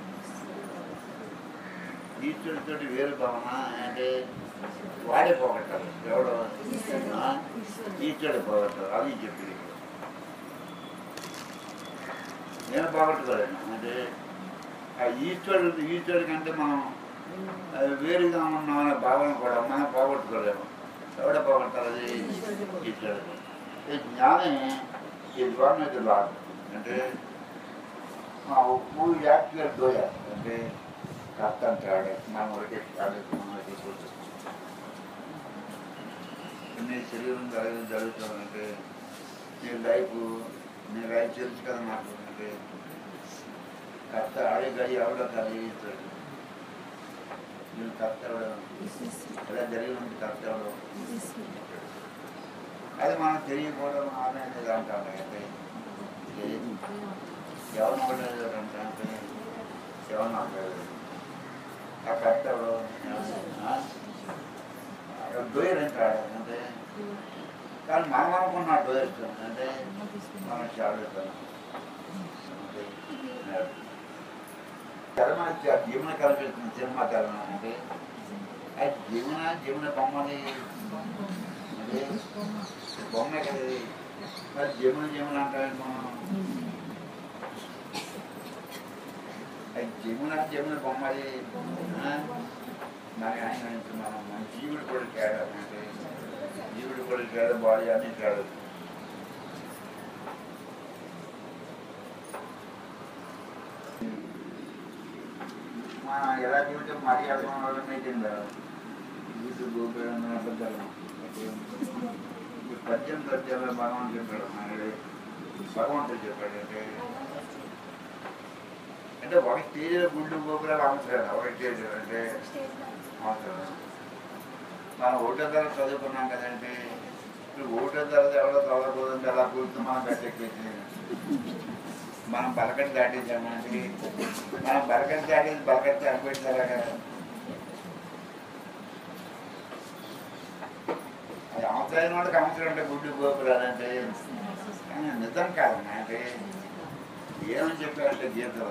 ఈశ్వరుడితో వేరు భావన అంటే వాడే పోగొట్టాలి ఎవడు ఆ? ఈశ్వరుడు పోగొట్టాడు అది చెప్పింది నేను పోగొట్టుకోలేను అంటే ఆ ఈశ్వరుడు ఈశ్వరుడి కంటే మనం ఆ, వేరుగా ఉన్నామనే భావన కూడా మనం పోగొట్టుకోలేము ఎవడ పోగొట్టాలి అది ఈశ్వరుడు ఈ జ్ఞాని ఈ వన్ ఇది లాగ్ అంటే మా ఉప్పు యాక్చువల్ దోయ అంటే కర్త అంటాడు మనం ఒకటి మనం చూస్తుంది నీ శరీరం జరగదు జరుగుతుందంటే నీ లైఫ్ నీ లైఫ్ తెలుసు కదా నాకు అంటే కర్త ఆడే గడి ఎవడో కలిగిస్తాడు నేను కర్త ఎవడో ఎలా జరిగి ఉంది కర్త ఎవడో అది మనం తెలియకపోవడం ఆమె అనేది అంటాం అయితే ఎవరు నమ్మలేదు అంటే ఎవరు నమ్మలేదు ఆ కర్త ఎవడో డోయర్ అంటాడు అంటే కానీ మనం అనుకున్న డోయర్ అంటే మనం చాడుతాం కర్మ జీవన కల్పిస్తుంది సినిమా కర్మ అంటే అది జీవన జీవన బొమ్మని అంటే బొమ్మ కదా ఇది. మరి జీవన జీవన అంటారు మనం అది జీవన జీవన బొమ్మది ఆ? మరి ఆయన అంటే మనం మన జీవుడు కూడా తేడా అంటే జీవుడు కూడా తేడా బాడీ అన్ని తేడా మనం ఎలా చూస్తే మరీ అర్థం వల్ల మీటింగ్ యూట్యూబ్ అబద్ధాలు ఈ పద్యం పద్యాలు భగవాన్ చెప్పాడు మనకి భగవంతుడు చెప్పాడు అంటే అంటే ఒక స్టేజ్లో గుళ్ళు గోపురాలు అవసరం ఒక స్టేజ్ అంటే అవసరం మనం ఒకటో తరగతి చదువుకున్నాం కదంటే ఇప్పుడు ఒకటో తరగతి ఎవరో చదవకూడదంటే అలా కూర్చుని మనం గట్టెక్కేసి మనం బలకటి దాటేసామంటే మనం బలకటి దాటేసి బలకటి చనిపెట్టారా కదా అది అవసరమైన వాడికి అవసరం అంటే గుడ్డు గోపురాలు అంటే కానీ నిజం కాదమ్మా అంటే ఏమని చెప్పారంటే గీతలో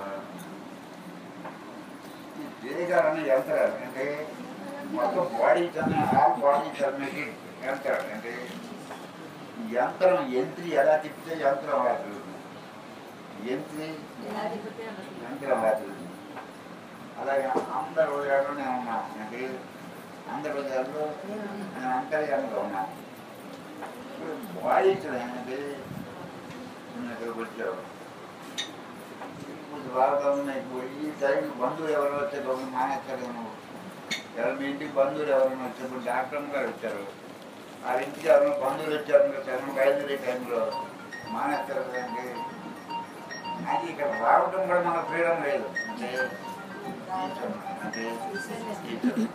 ఈ దేగాలని వెళ్తారు అంటే మొత్తం బాడీ కన్నా ఆల్ బాడీ కర్మకి వెళ్తారు అంటే యంత్రం యంత్రి ఎలా తిప్పితే యంత్రం అలా తిరుగుతుంది యంత్రి యంత్రం అలా తిరుగుతుంది అలాగే అందరి హృదయాల్లో నేను ఉన్నాను అంటే అందరి హృదయాల్లో నేను అంతర్యాలుగా ఉన్నాను ఇప్పుడు బాడీ ఇక్కడ అంటే నేను ఇక్కడికి వచ్చావు ఇప్పుడు వాతావరణం ఇప్పుడు ఈ టైం బంధువులు ఎవరు వచ్చే గమని మానేస్తారు నువ్వు ఎవరు మీ ఇంటికి బంధువులు ఎవరైనా వచ్చినప్పుడు డాక్టర్ గారు వచ్చారు ఆ ఇంటికి ఎవరైనా బంధువులు వచ్చారు చరణం బయలుదేరే టైంలో మానేస్తారు కదండి అది ఇక్కడ రావడం కూడా మన ఫ్రీడమ్ లేదు అంటే ఈశ్వరుడు, అంటే ఈశ్వరుడు.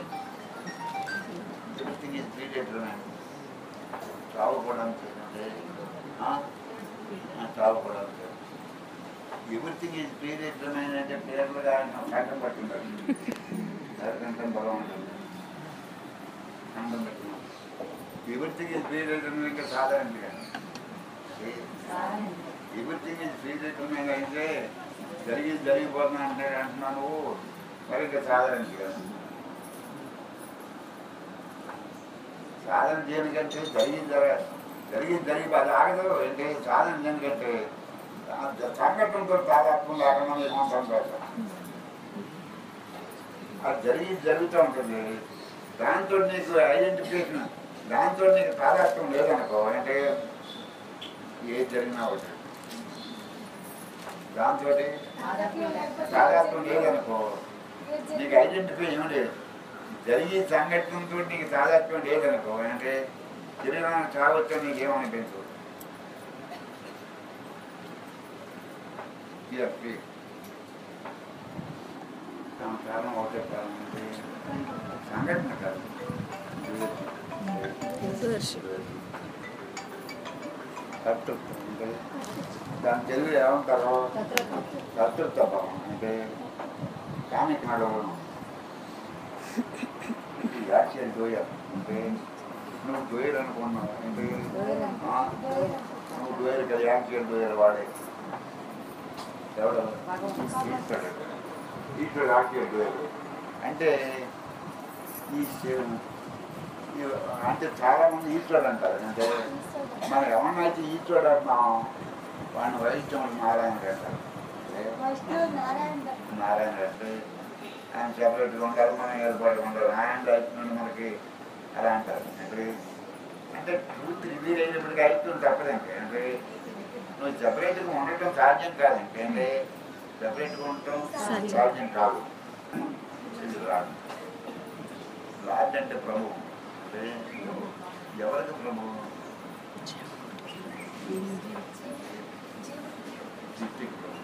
Everything is predetermined. చావు కూడా అంతే అంటే ఆ? ఆ, చావు కూడా అంతే ఎవ్రీథింగ్ ఈజ్ ప్రీడెటర్మైన్ అంటే పేర్లుగా ఆయన కంఠం పట్టింటారు కంఠం బలం ఉంటుంది కంఠం పట్టిన ఎవ్రీథింగ్ ఈజ్ ప్రీడెటర్మైన్ ఇంకా సాధారణంగా ఎవ్రీథింగ్ ఈజ్ ప్రీడెటర్మైన్ అయితే జరిగి జరిగిపోతున్నా అంటే అంటున్నాను మరి ఇంకా సాధారణంగా సాధన దేనికంటే జరిగింది జరగ జరిగింది జరిగి అది ఆగదు అంటే సాధన దేనికంటే ఆ సంఘటనతో తాదాత్మ్యం లేకుండా ఏమంటాం కాదు అది జరిగి జరుగుతూ ఉంటుంది దాంతో నీకు ఐడెంటిఫికేషన్ దాంతో నీకు తాదాత్మ్యం లేదనుకో అంటే ఏది జరిగినా ఒకటి దాంతో తాదాత్మ్యం లేదనుకో నీకు ఐడెంటిఫై ఏం లేదు జరిగే సంఘటనతో నీకు తాదాత్మ్యం లేదనుకో అంటే శరీరానికి చావచ్చో నీకేమనిపించదు చెప్పి కారణం ఒకటే కారణం అంటే సంఘటన కాదు కర్తృత్వం అంటే దాని తెలుగు ఏమంటారు కర్తృత్వ భావం అంటే కామిక్ నడవడం యాక్షన్ డోయర్ అంటే నువ్వు డోయర్ అనుకున్నావు అంటే ఆ, నువ్వు డోయర్ కదా యాక్షన్ డోయర్ వాడే ఎవడు ఈశ్వరుడు ఈశ్వరుడు యాక్షన్ డోయర్ అంటే ఈ శివ- ఈ- అంటే చాలా మంది ఈశ్వరుడు అంటారు అంటే మనం ఎవరినైతే ఈశ్వరుడు అంటున్నాం వాడిని వైష్ణవుడు నారాయణ అంటారు నారాయణ అంటే ఆయన సెపరేట్గా ఉండాలి మనం ఏర్పాటుగా ఉండాలి ఆయన అవుతున్నాడు మనకి అలా అంటారు అంటే అంటే ట్రూత్ రివీల్ అయినప్పటికీ అవుతుంది తప్పదండి అంటే నువ్వు సెపరేట్గా ఉండటం సాధ్యం కాదండి అంటే సెపరేట్గా ఉండటం సాధ్యం కాదు ఇది రాదు లార్డ్ అంటే ప్రభు అంటే ఎవరికి ప్రభు సృష్టికి ప్రభు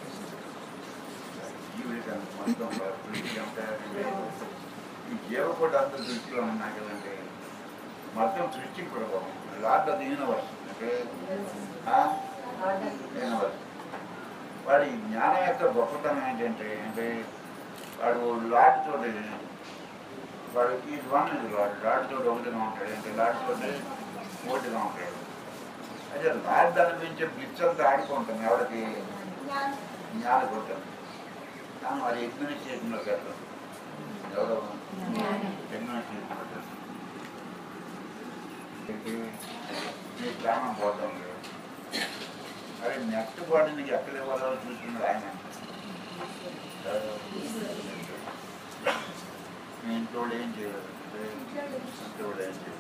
జీవుడికి అంత మొత్తం సృష్టి అంతా అంటే ఈ జీవకోటి అంత దృష్టిలో ఉన్నా కదండి మొత్తం సృష్టికి ప్రభావం లార్డ్ అది యూనివర్స్ అంటే యూనివర్స్ వాడి జ్ఞానం యొక్క గొప్పతనం ఏంటంటే అంటే వాడు లార్డ్ తోటి వాడు ఈ వన్ ఇది లార్డ్ లార్డ్ తోటి ఒకటిగా ఉంటాడు అంటే లార్డ్ తోటి ఒకటిగా ఉంటాడు అదే లార్డ్ అనిపించే బిచ్ అంతా ఆడుకుంటాం ఎవరికి జ్ఞానం కొట్టాను కానీ వాడి అడ్మినిస్ట్రేషన్లో పెట్టాం ఎవరో అడ్మినిస్ట్రేషన్ పెట్టాను నీ ప్రాణం పోతాం లేదు అరే నెక్స్ట్ బాడీ నీకు ఎక్కడ ఇవ్వాలో చూస్తున్నాడు ఆయన మీ ఇంట్లో ఏం చేయలేదు ఇంట్లో ఏం చేయలేదు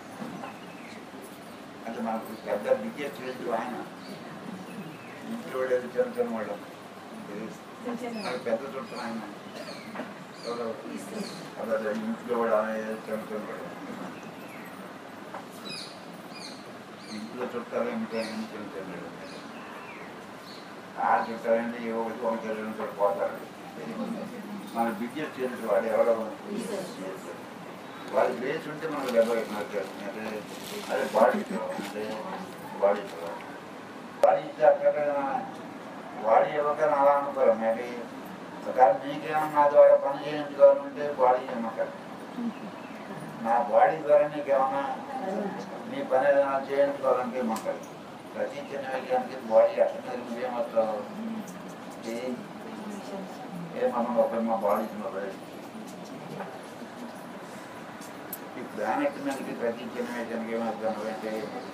అంటే మనకు పెద్ద బిగ్గెస్ట్ రేటు ఆయన ఇంట్లో లేదు చిన్న చిన్న వాళ్ళు మనకు పెద్ద చుట్టూ ఆయన ఎవరో అదే ఇంట్లో కూడా ఆయన చిన్న చిన్న వాళ్ళు ఇంట్లో చుట్టాలు ఇంకా ఏం చిన్న చిన్న వాళ్ళు. ఆ చుట్టాలంటే ఏ ఒకటి ఒక తెలియని చోట పోతారు మన బిగ్గెస్ట్ చేసి వాడు ఎవరో వాడి బేస్ ఉంటే మనకు దెబ్బ పెట్టినట్టు అంటే అదే బాడీ అంటే బాడీ బాడీ ఇస్తే అక్కడ బాడీ ఇవ్వకని అలా అనుకోరు మరి ఒకవేళ నీకేమన్నా నా ద్వారా పని చేయించుకోవాలంటే బాడీ ఇవ్వకరు నా బాడీ ద్వారా నీకేమన్నా నీ పని ఏదైనా చేయించుకోవాలంటే మాకు ప్రతి చిన్న విషయానికి బాడీ అట్లా నువ్వేమవుతావు ఏ- ఏమన్నా ఒక మా బాడీ ఈ ప్లానెట్ మీదకి ప్రతి చిన్న విషయానికి ఏమవుతాను అంటే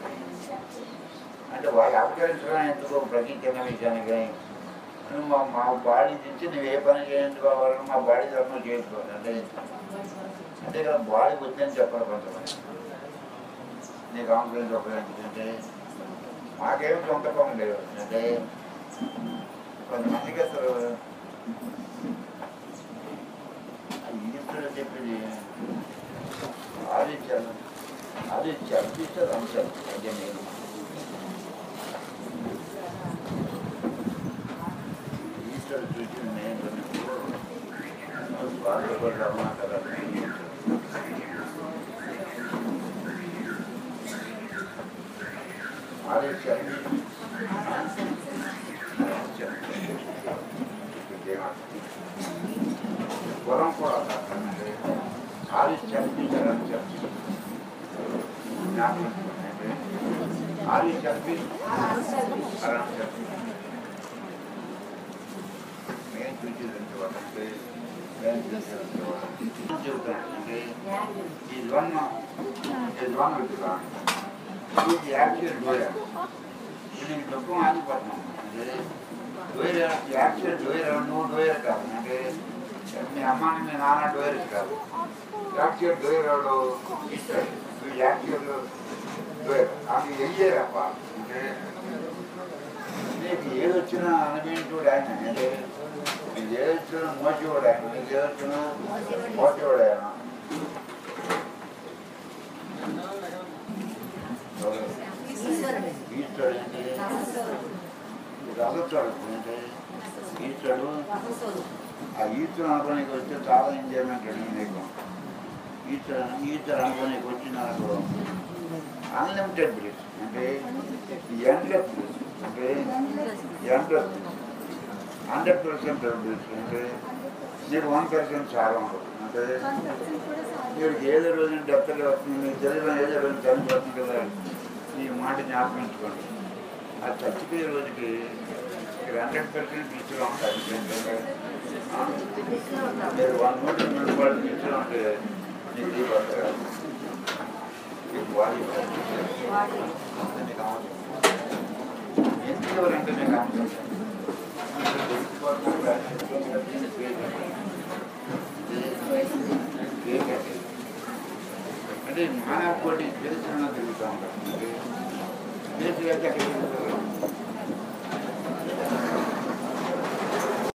అంటే వాళ్ళు అపకరించడం ఎందుకు ప్రతి చిన్న విషయానికి నువ్వు మా మా బాడీ నుంచి నువ్వు ఏ పని చేయించుకోవాలని మా బాడీ ధర్మం చేసుకోవాలి అంటే అంటే ఇక్కడ బాడీ వద్దని చెప్పాలి కొంతమంది నీకు ఆంబులెన్స్ ఉపయోగించి అంటే మాకేం సొంత పనులు లేవు అంటే కొంతమందికి అసలు ఈశ్వరుడు చెప్పింది ఆదిత్యాలు అది చర్పిస్తారు అంశాలు అదే నేను ఈశ్వరుడు చూసి నేను బాధపడ్డామా కదా ఆదిత్యాలు వరం కూడా కాదండి. ఆదిత్యాలు తీశారని చెప్పి జ్ఞాపకం అంటే ఆదిత్యాలు తీసి అరని చెప్పి నేను చూసేదంటే వాళ్ళంటే నేను చూసేదంటే వాళ్ళు చెబుతాను అంటే ఈ వన్ ఈ వన్ అవుతుందా ఇది యాక్చువల్ డోయర్ ఇది నీకు దుఃఖం ఆగిపోతున్నాం అంటే డోయర్ యాక్చువల్ డోయర్ నువ్వు డోయర్ కాదు అంటే మీ అమ్మాని మీ నాన్న డోయర్ కాదు యాక్చువల్ డోయర్ ఎవడు ఇస్తాడు నువ్వు యాక్చువల్ డోయర్ అది వెయ్యేరప్ప అంటే నీకు ఏది వచ్చినా అనుభవించుడు ఆయన అంటే ఇది చేస్తున్న మోసేవాడు ఆయన ఇది చేస్తున్న మోసేవాడు ఆయన ఈశ్వరుడు ఈశ్వరుడు ఏంటి ఇది అసలు ఏంటి ఈశ్వరుడు రహస్యుడు. ఆ ఈశ్వరు అనుకోనికి వస్తే చాలా ఎంజాయ్మెంట్ అండి నీకు ఈశ్వరు ఈశ్వరు అనుకోనికి వచ్చినాకు అన్లిమిటెడ్ బ్రిడ్జ్ అంటే ఎండ్లెస్ బ్రిడ్జ్ అంటే ఎండ్లెస్ హండ్రెడ్ పర్సెంట్ బ్రిడ్జ్ అంటే నీకు వన్ పర్సెంట్ చాలా ఉండదు అంటే మీరు ఏదో రోజు డెబ్బై వస్తుంది మీకు తెలియదు ఏదో రోజు చనిపోతుంది కదా ఈ మాట జ్ఞాపకించుకోండి ఆ చచ్చిపోయే రోజుకి మీరు హండ్రెడ్ పర్సెంట్ ఇచ్చుగా ఉంటారు ఎందుకంటే ఆ, దిక్కులో ఉంటాడు. మీరు వన్ నూట రెండు రూపాయలు ఇచ్చుగా ఉంటే నీకు ఈ పడతారు మీకు వాడి వాటి నీకు అవసరం ఎందుకు ఎవరంటే నీకు అవసరం అంటే మానవ కోటి తెలుసుకున్న తిరుగుతూ ఉంటారు దేశ